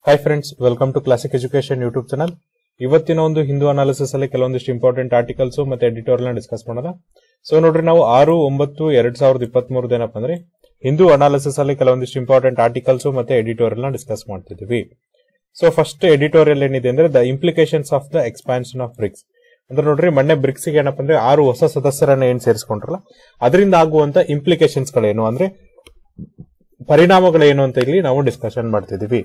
hi friends welcome to classic education YouTube channel ಇವತ್ತಿನ ಒಂದು Hindu analysis ಅಲ್ಲಿ ಕೆಲವೊಂದಿಷ್ಟು ಇಂಪಾರ್ಟೆಂಟ್ ಆರ್ಟಿಕಲ್ಸ್ ಮತ್ತೆ ಎಡಿಟೋರಿಯಲ್ ಡಿಸ್ಕಸ್ ಮಾಡೋಣ ಸೊ ನೋಡ್ರಿ ನಾವು ಆರು ಒಂಬತ್ತು ಎರಡ್ ಸಾವಿರದ ಇಪ್ಪತ್ತ್ ಮೂರದ ಏನಪ್ಪ ಅಂದ್ರೆ ಹಿಂದೂ ಅನಾಲಿಸಿಸ್ ಅಲ್ಲಿ ಕೆಲವೊಂದಿಷ್ಟು ಇಂಪಾರ್ಟೆಂಟ್ ಆರ್ಟಿಕಲ್ಸ್ ಮತ್ತೆ ಎಡಿಟೋರಿಯಲ್ ನ ಡಿಸ್ಕಸ್ ಮಾಡ್ತಿದ್ವಿ ಸೊ ಫಸ್ಟ್ ಎಡಿಟೋರಿಯಲ್ ಏನಿದೆ ಅಂದ್ರೆ the implications of the expansion of BRICS ಅಂದ್ರೆ ನೋಡ್ರಿ ಮೊನ್ನೆ ಬ್ರಿಕ್ಸ್ ಗೆ ಏನಪ್ಪ ಅಂದ್ರೆ ಆರು ಹೊಸ ಸದಸ್ಯರನ್ನ ಏನ್ ಸೇರಿಸ್ಕೊಂಡ್ರಲ್ಲ ಅದರಿಂದ ಆಗುವಂತ ಇಂಪ್ಲಿಕೇಶನ್ಸ್ ಗಳೇನು ಅಂದ್ರೆ ಪರಿಣಾಮಗಳೇನು ಅಂತ ಇಲ್ಲಿ ನಾವು ಡಿಸ್ಕಷನ್ ಮಾಡ್ತಿದೀವಿ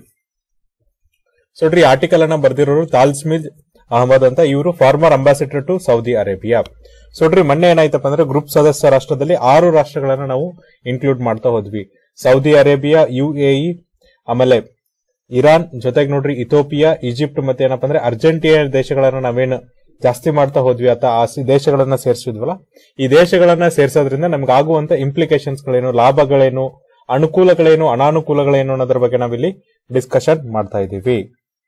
ಸೊ ನೋಡ್ರಿ ಆರ್ಟಿಕಲ್ ಅನ್ನ ಬರ್ದಿರೋರು ತಾಲ್ಸ್ಮಿದ್ ಅಹಮದ್ ಅಂತ ಇವರು former ambassador to Saudi Arabia so ನೋಡ್ರಿ ಮೊನ್ನೆ ಏನಾಯ್ತಪ್ಪ ಅಂದ್ರೆ ಗ್ರೂಪ್ ಸದಸ್ಯ ರಾಷ್ಟ್ರದಲ್ಲಿ ಆರು ರಾಷ್ಟ್ರಗಳನ್ನ ನಾವು ಇನ್ಕ್ಲೂಡ್ ಮಾಡ್ತಾ ಹೋದ್ವಿ Saudi Arabia U A E ಆಮೇಲೆ ಇರಾನ್ ಜೊತೆಗೆ ನೋಡ್ರಿ ಇಥೋಪಿಯಾ ಈಜಿಪ್ಟ್ ಮತ್ತೆ ಏನಪ್ಪ ಅಂದ್ರೆ ಅರ್ಜೆಂಟೀನಾ ದೇಶಗಳನ್ನ ನಾವೇನು ಜಾಸ್ತಿ ಮಾಡ್ತಾ ಹೋದ್ವಿ ಅಥವಾ ಆ ಸಿ- ದೇಶಗಳನ್ನ ಸೇರಿಸಿದ್ವಲ್ಲ ಈ ದೇಶಗಳನ್ನ ಸೇರಿಸೋದ್ರಿಂದ ನಮ್ಗೆ ಆಗುವಂತ ಇಂಪ್ಲಿಕೇಶನ್ಸ್ ಗಳೇನು ಲಾಭಗಳೇನು ಅನುಕೂಲಗಳೇನು ಅನಾನುಕೂಲಗಳೇನು ಅನ್ನೋದ್ರ ಬಗ್ಗೆ ನಾವಿಲ್ಲಿ ಡಿಸ್ಕಷನ್ ಮಾಡ್ತಾ ಇದ್ದೀವಿ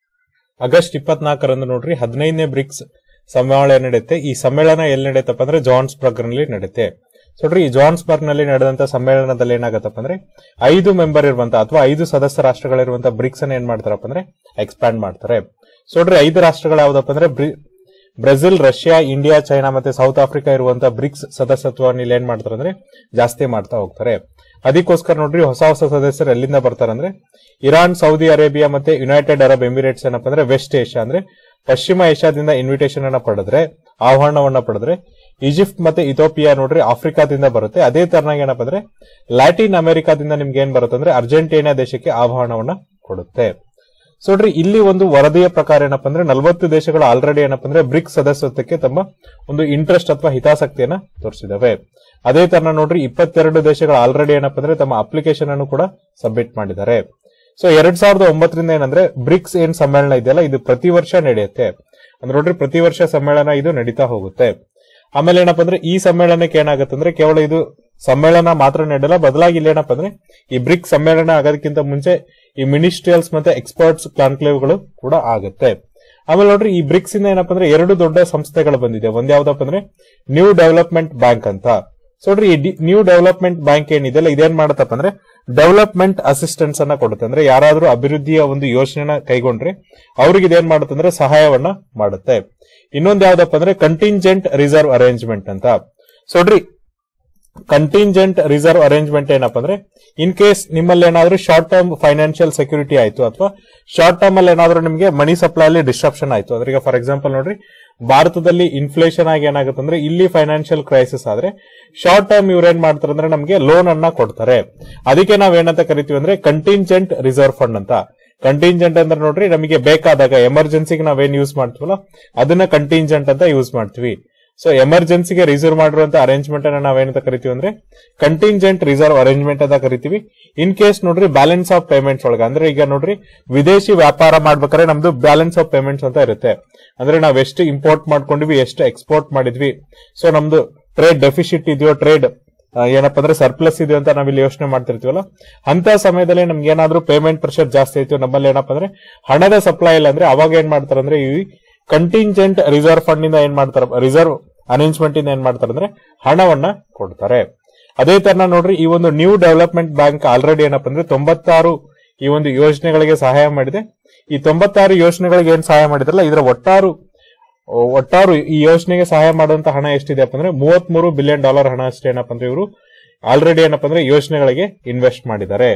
ಆಗಸ್ಟ್ ಇಪ್ಪತ್ನಾಲ್ಕರಂದು ನೋಡ್ರಿ ಹದಿನೈದನೇ ಬ್ರಿಕ್ಸ್ ಸಮ್ಮೇಳನ ನಡೆಯುತ್ತೆ ಈ ಸಮ್ಮೇಳನ ಎಲ್ಲಿ ನಡೆಯುತ್ತಪ್ಪ ಅಂದ್ರೆ ಜಾನ್ಸ್ಬರ್ಗ್ ನಲ್ಲಿ ನಡೆಯುತ್ತೆ ಸೊ ನೋಡ್ರಿ ಈ ಜಾನ್ಸ್ಬರ್ಗ್ ನಲ್ಲಿ ನಡೆದಂತ ಸಮ್ಮೇಳನದಲ್ಲಿ ಏನಾಗತ್ತಪ್ಪ ಅಂದ್ರೆ ಐದು ಮೆಂಬರ್ ಇರುವಂತ ಅಥವಾ ಐದು ಸದಸ್ಯ ರಾಷ್ಟ್ರಗಳಿರುವಂತ ಬ್ರಿಕ್ಸ್ ಅನ್ನ ಏನ್ ಮಾಡ್ತಾರಪ್ಪ ಅಂದ್ರೆ ಎಕ್ಸ್ಪ್ಯಾಂಡ್ ಮಾಡ್ತಾರೆ ಸೊ ನೋಡ್ರಿ ಐದು ರಾಷ್ಟ್ರಗಳು ಯಾವ್ದಪ್ಪ ಅಂದ್ರೆ ಬ್ರಿ- ಬ್ರೆಜಿಲ್ ರಷ್ಯಾ ಇಂಡಿಯಾ ಚೈನಾ ಮತ್ತೆ ಸೌತ್ ಆಫ್ರಿಕಾ ಇರುವಂತ ಬ್ರಿಕ್ಸ್ ಸದಸ್ಯತ್ವವನ್ನು ಇಲ್ಲಿ ಏನ್ ಮಾಡ್ತಾರೆ ಅಂದ್ರೆ ಜಾಸ್ತಿ ಮಾಡ್ತಾ ಹೋಗ್ತಾರೆ ಅದಕ್ಕೋಸ್ಕರ ನೋಡ್ರಿ ಹೊಸ ಹೊಸ ಸದಸ್ಯರು ಎಲ್ಲಿಂದ ಬರ್ತಾರೆ ಅಂದ್ರೆ ಇರಾನ್ ಸೌದಿ ಅರೇಬಿಯಾ ಮತ್ತೆ ಯುನೈಟೆಡ್ ಅರಬ್ ಎಮಿರೇಟ್ಸ್ ಏನಪ್ಪ ಅಂದ್ರೆ ವೆಸ್ಟ್ ಏಷ್ಯಾ ಅಂದ್ರೆ ಪಶ್ಚಿಮ ಏಷ್ಯಾದಿಂದ ಇನ್ವಿಟೇಷನ್ ಅನ್ನ ಪಡೆದ್ರೆ ಆಹ್ವಾನವನ್ನ ಪಡೆದ್ರೆ ಈಜಿಪ್ಟ್ ಮತ್ತೆ ಇಥೋಪಿಯಾ ನೋಡ್ರಿ ಆಫ್ರಿಕಾದಿಂದ ಬರುತ್ತೆ ಅದೇ ತರನಾಗಿ ಏನಪ್ಪ ಅಂದ್ರೆ ಲ್ಯಾಟಿನ್ ಅಮೆರಿಕಾದಿಂದ ನಿಮ್ಗೆ ಏನ್ ಬರುತ್ತೆ ಅಂದ್ರೆ ಅರ್ಜೆಂಟೀನಾ ದೇಶಕ್ಕೆ ಆಹ್ವಾನವನ್ನ ಕೊಡುತ್ತೆ ಸೊ ನೋಡ್ರಿ ಇಲ್ಲಿ ಒಂದು ವರದಿಯ ಪ್ರಕಾರ ಏನಪ್ಪ ಅಂದ್ರೆ ನಲವತ್ತು ದೇಶಗಳು ಆಲ್ರೆಡಿ ಏನಪ್ಪ ಅಂದ್ರೆ ಬ್ರಿಕ್ಸ್ ಸದಸ್ಯತ್ವಕ್ಕೆ ತಮ್ಮ ಒಂದು ಇಂಟ್ರೆಸ್ಟ್ ಅಥವಾ ಹಿತಾಸಕ್ತಿಯನ್ನ ತೋರಿಸಿದವೆ ಅದೇ ತರ ನೋಡ್ರಿ ಇಪ್ಪತ್ತೆರಡು ದೇಶಗಳು ಆಲ್ರೆಡಿ ಏನಪ್ಪ ಅಂದ್ರೆ ತಮ್ಮ ಅಪ್ಲಿಕೇಶನ್ ಅನ್ನು ಕೂಡ ಸಬ್ಮಿಟ್ ಮಾಡಿದ್ದಾರೆ ಸೊ ಎರಡ್ ಸಾವಿರದ ಒಂಬತ್ತರಿಂದ ಏನಂದ್ರೆ ಬ್ರಿಕ್ಸ್ ಏನ್ ಸಮ್ಮೇಳನ ಇದೆಯಲ್ಲ ಇದು ಪ್ರತಿ ವರ್ಷ ನಡೆಯುತ್ತೆ ಅಂದ್ರೆ ನೋಡ್ರಿ ಪ್ರತಿ ವರ್ಷ ಸಮ್ಮೇಳನ ಇದು ನಡೀತಾ ಹೋಗುತ್ತೆ ಆಮೇಲೆ ಏನಪ್ಪ ಅಂದ್ರೆ ಈ ಸಮ್ಮೇಳನಕ್ಕೆ ಏನಾಗುತ್ತೆ ಅಂದ್ರೆ ಕೇವಲ ಇದು ಸಮ್ಮೇಳನ ಮಾತ್ರ ನಡೆಯಲ್ಲ ಬದಲಾಗಿ ಇಲ್ಲಿ ಏನಪ್ಪ ಅಂದ್ರೆ ಈ ಬ್ರಿಕ್ ಸಮ್ಮೇಳನ ಆಗೋದಕ್ಕಿಂತ ಮುಂಚೆ ಈ ಮಿನಿಸ್ಟ್ರಿಯಲ್ಸ್ ಮತ್ತೆ ಎಕ್ಸ್ಪರ್ಟ್ಸ್ ಕಾನ್ಕ್ಲೇವ್ಗಳು ಕೂಡ ಆಗುತ್ತೆ ಆಮೇಲೆ ನೋಡ್ರಿ ಈ ಬ್ರಿಕ್ಸ್ ಇಂದ ಏನಪ್ಪ ಅಂದ್ರೆ ಎರಡು ದೊಡ್ಡ ಸಂಸ್ಥೆಗಳು ಬಂದಿದೆ ಒಂದ್ ಯಾವ್ದಪ್ಪ ಅಂದ್ರೆ ನ್ಯೂ ಡೆವಲಪ್ಮೆಂಟ್ ಬ್ಯಾಂಕ್ ಅಂತ ಸೊ ನೋಡ್ರಿ ಈ ನ್ಯೂ ಡೆವಲಪ್ಮೆಂಟ್ ಬ್ಯಾಂಕ್ ಏನಿದೆಯಲ್ಲ ಇದೇನ್ ಮಾಡತ್ತಪ್ಪ ಅಂದ್ರೆ ಡೆವಲಪ್ಮೆಂಟ್ ಅಸಿಸ್ಟೆನ್ಸ್ ಅನ್ನ ಕೊಡುತ್ತೆ ಅಂದ್ರೆ ಯಾರಾದ್ರೂ ಅಭಿವೃದ್ಧಿಯ ಒಂದು ಯೋಜನೆನ ಕೈಗೊಂಡ್ರೆ ಅವ್ರಿಗೆ ಇದೇನ್ ಮಾಡುತ್ತೆ ಅಂದ್ರೆ ಸಹಾಯವನ್ನ ಮಾಡುತ್ತೆ ಇನ್ನೊಂದ್ ಯಾವ್ದಪ್ಪ ಅಂದ್ರೆ ಕಂಟಿಂಜೆಂಟ್ ರಿಸರ್ವ್ ಅರೇಂಜ್ಮೆಂಟ್ ಅಂತ ಸೊ ನೋಡ್ರಿ ಕಂಟಿಂಜೆಂಟ್ ರಿಸರ್ವ್ ಅರೇಂಜ್ಮೆಂಟ್ ಏನಪ್ಪ ಅಂದ್ರೆ ಇನ್ ಕೇಸ್ ನಿಮ್ಮಲ್ಲಿ ಏನಾದ್ರೂ ಶಾರ್ಟ್ ಟರ್ಮ್ ಫೈನಾನ್ಷಿಯಲ್ ಸೆಕ್ಯೂರಿಟಿ ಆಯ್ತು ಅಥವಾ ಶಾರ್ಟ್ ಟರ್ಮ್ ಅಲ್ಲಿ ಏನಾದ್ರೂ ನಿಮಗೆ ಮನಿ ಸಪ್ಲೈ ಅಲ್ಲಿ ಡಿಸ್ಟ್ರಪ್ಷನ್ ಆಯ್ತು ಅಂದ್ರೆ ಈಗ ಫಾರ್ ಎಕ್ಸಾಂಪಲ್ ನೋಡ್ರಿ ಭಾರತದಲ್ಲಿ ಇನ್ಫ್ಲೇಷನ್ ಆಗಿ ಏನಾಗುತ್ತೆ ಅಂದ್ರೆ ಇಲ್ಲಿ ಫೈನಾನ್ಷಿಯಲ್ ಕ್ರೈಸಿಸ್ ಆದ್ರೆ ಶಾರ್ಟ್ ಟರ್ಮ್ ಇವ್ರು ಏನ್ ಮಾಡ್ತಾರೆ ಅಂದ್ರೆ ನಮಗೆ ಲೋನ್ ಅನ್ನ ಕೊಡ್ತಾರೆ ಅದಕ್ಕೆ ನಾವ್ ಏನಂತ ಕರಿತೀವಿ ಅಂದ್ರೆ ಕಂಟಿಂಜೆಂಟ್ ರಿಸರ್ವ್ ಫಂಡ್ ಅಂತ ಕಂಟಿಂಜೆಂಟ್ ಅಂದ್ರೆ ನೋಡ್ರಿ ನಮಗೆ ಬೇಕಾದಾಗ ಎಮರ್ಜೆನ್ಸಿಗೆ ನಾವೇನ್ ಯೂಸ್ ಮಾಡ್ತೀವಲ್ಲ ಅದನ್ನ ಕಂಟಿಂಜೆಂಟ್ ಅಂತ ಯೂಸ್ ಮಾಡ್ತೀವಿ ಸೊ ಎಮರ್ಜೆನ್ಸಿಗೆ ರಿಸರ್ವ್ ಮಾಡಿರುವಂತ ಅರೇಂಜ್ಮೆಂಟ್ ಅನ್ನ ನಾವೇನಂತ ಕರಿತೀವಿ ಅಂದ್ರೆ ಕಂಟಿಂಜೆಂಟ್ ರಿಸರ್ವ್ ಅರೇಂಜ್ಮೆಂಟ್ ಅಂತ ಕರಿತೀವಿ ಇನ್ ಕೇಸ್ ನೋಡ್ರಿ ಬ್ಯಾಲೆನ್ಸ್ ಆಫ್ ಪೇಮೆಂಟ್ಸ್ ಒಳಗ ಅಂದ್ರೆ ಈಗ ನೋಡ್ರಿ ವಿದೇಶಿ ವ್ಯಾಪಾರ ಮಾಡ್ಬೇಕಾದ್ರೆ ನಮ್ದು ಬ್ಯಾಲೆನ್ಸ್ ಆಫ್ ಪೇಮೆಂಟ್ಸ್ ಅಂತ ಇರುತ್ತೆ ಅಂದ್ರೆ ನಾವ್ ಎಷ್ಟು ಇಂಪೋರ್ಟ್ ಮಾಡ್ಕೊಂಡಿವಿ ಎಷ್ಟು ಎಕ್ಸ್ಪೋರ್ಟ್ ಮಾಡಿದ್ವಿ ಸೊ ನಮ್ದು ಟ್ರೇಡ್ ಡೆಫಿಸಿಟ್ ಇದೆಯೋ ಟ್ರೇಡ್ ಏನಪ್ಪ ಅಂದ್ರೆ ಸರ್ಪ್ಲಸ್ ಇದೆ ಅಂತ ನಾವಿಲ್ಲಿ ಯೋಚನೆ ಮಾಡ್ತಿರ್ತೀವಲ್ಲ ಅಂತ ಸಮಯದಲ್ಲಿ ನಮ್ಗೆ ಏನಾದ್ರೂ ಪೇಮೆಂಟ್ ಪ್ರೆಷರ್ ಜಾಸ್ತಿ ಆಯ್ತು ನಮ್ಮಲ್ಲಿ ಏನಪ್ಪ ಅಂದ್ರೆ ಹಣದ ಸಪ್ಲೈ ಇಲ್ಲ ಅಂದ್ರೆ ಅವಾಗ ಏನ್ ಮಾಡ್ತಾರೆ ಅಂದ್ರೆ ಈ ಕಂಟಿಂಜೆಂಟ್ ರಿಸರ್ವ್ ಫಂಡ್ ಇಂದ ಏನ್ ಮಾಡ್ತಾರೆ ರಿಸರ್ವ್ ಅರೇಂಜ್ಮೆಂಟ್ ಇಂದ ಏನ್ ಮಾಡ್ತಾರೆ ಅಂದ್ರೆ ಹಣವನ್ನ ಕೊಡ್ತಾರೆ ಅದೇ ತರ ನೋಡ್ರಿ ಈ ಒಂದು ನ್ಯೂ ಡೆವಲಪ್ಮೆಂಟ್ ಬ್ಯಾಂಕ್ ಆಲ್ರೆಡಿ ಏನಪ್ಪ ಅಂದ್ರೆ ತೊಂಬತ್ತಾರು ಈ ಒಂದು ಯೋಜನೆಗಳಿಗೆ ಸಹಾಯ ಮಾಡಿದೆ ಈ ತೊಂಬತ್ತಾರು ಯೋಜನೆಗಳಿಗೆ ಏನ್ ಸಹಾಯ ಮಾಡಿದ್ರಲ್ಲ ಇದರ ಒಟ್ಟಾರು ಒಟ್ಟಾರು ಈ ಯೋಜನೆಗೆ ಸಹಾಯ ಮಾಡುವಂತ ಹಣ ಎಷ್ಟಿದೆಯಪ್ಪ ಅಂದ್ರೆ ಮೂವತ್ಮೂರು ಬಿಲಿಯನ್ ಡಾಲರ್ ಹಣ ಅಷ್ಟೇ ಏನಪ್ಪ ಅಂದ್ರೆ ಇವರು ಆಲ್ರೆಡಿ ಏನಪ್ಪ ಅಂದ್ರೆ ಯೋಜನೆಗಳಿಗೆ ಇನ್ವೆಸ್ಟ್ ಮಾಡಿದ್ದಾರೆ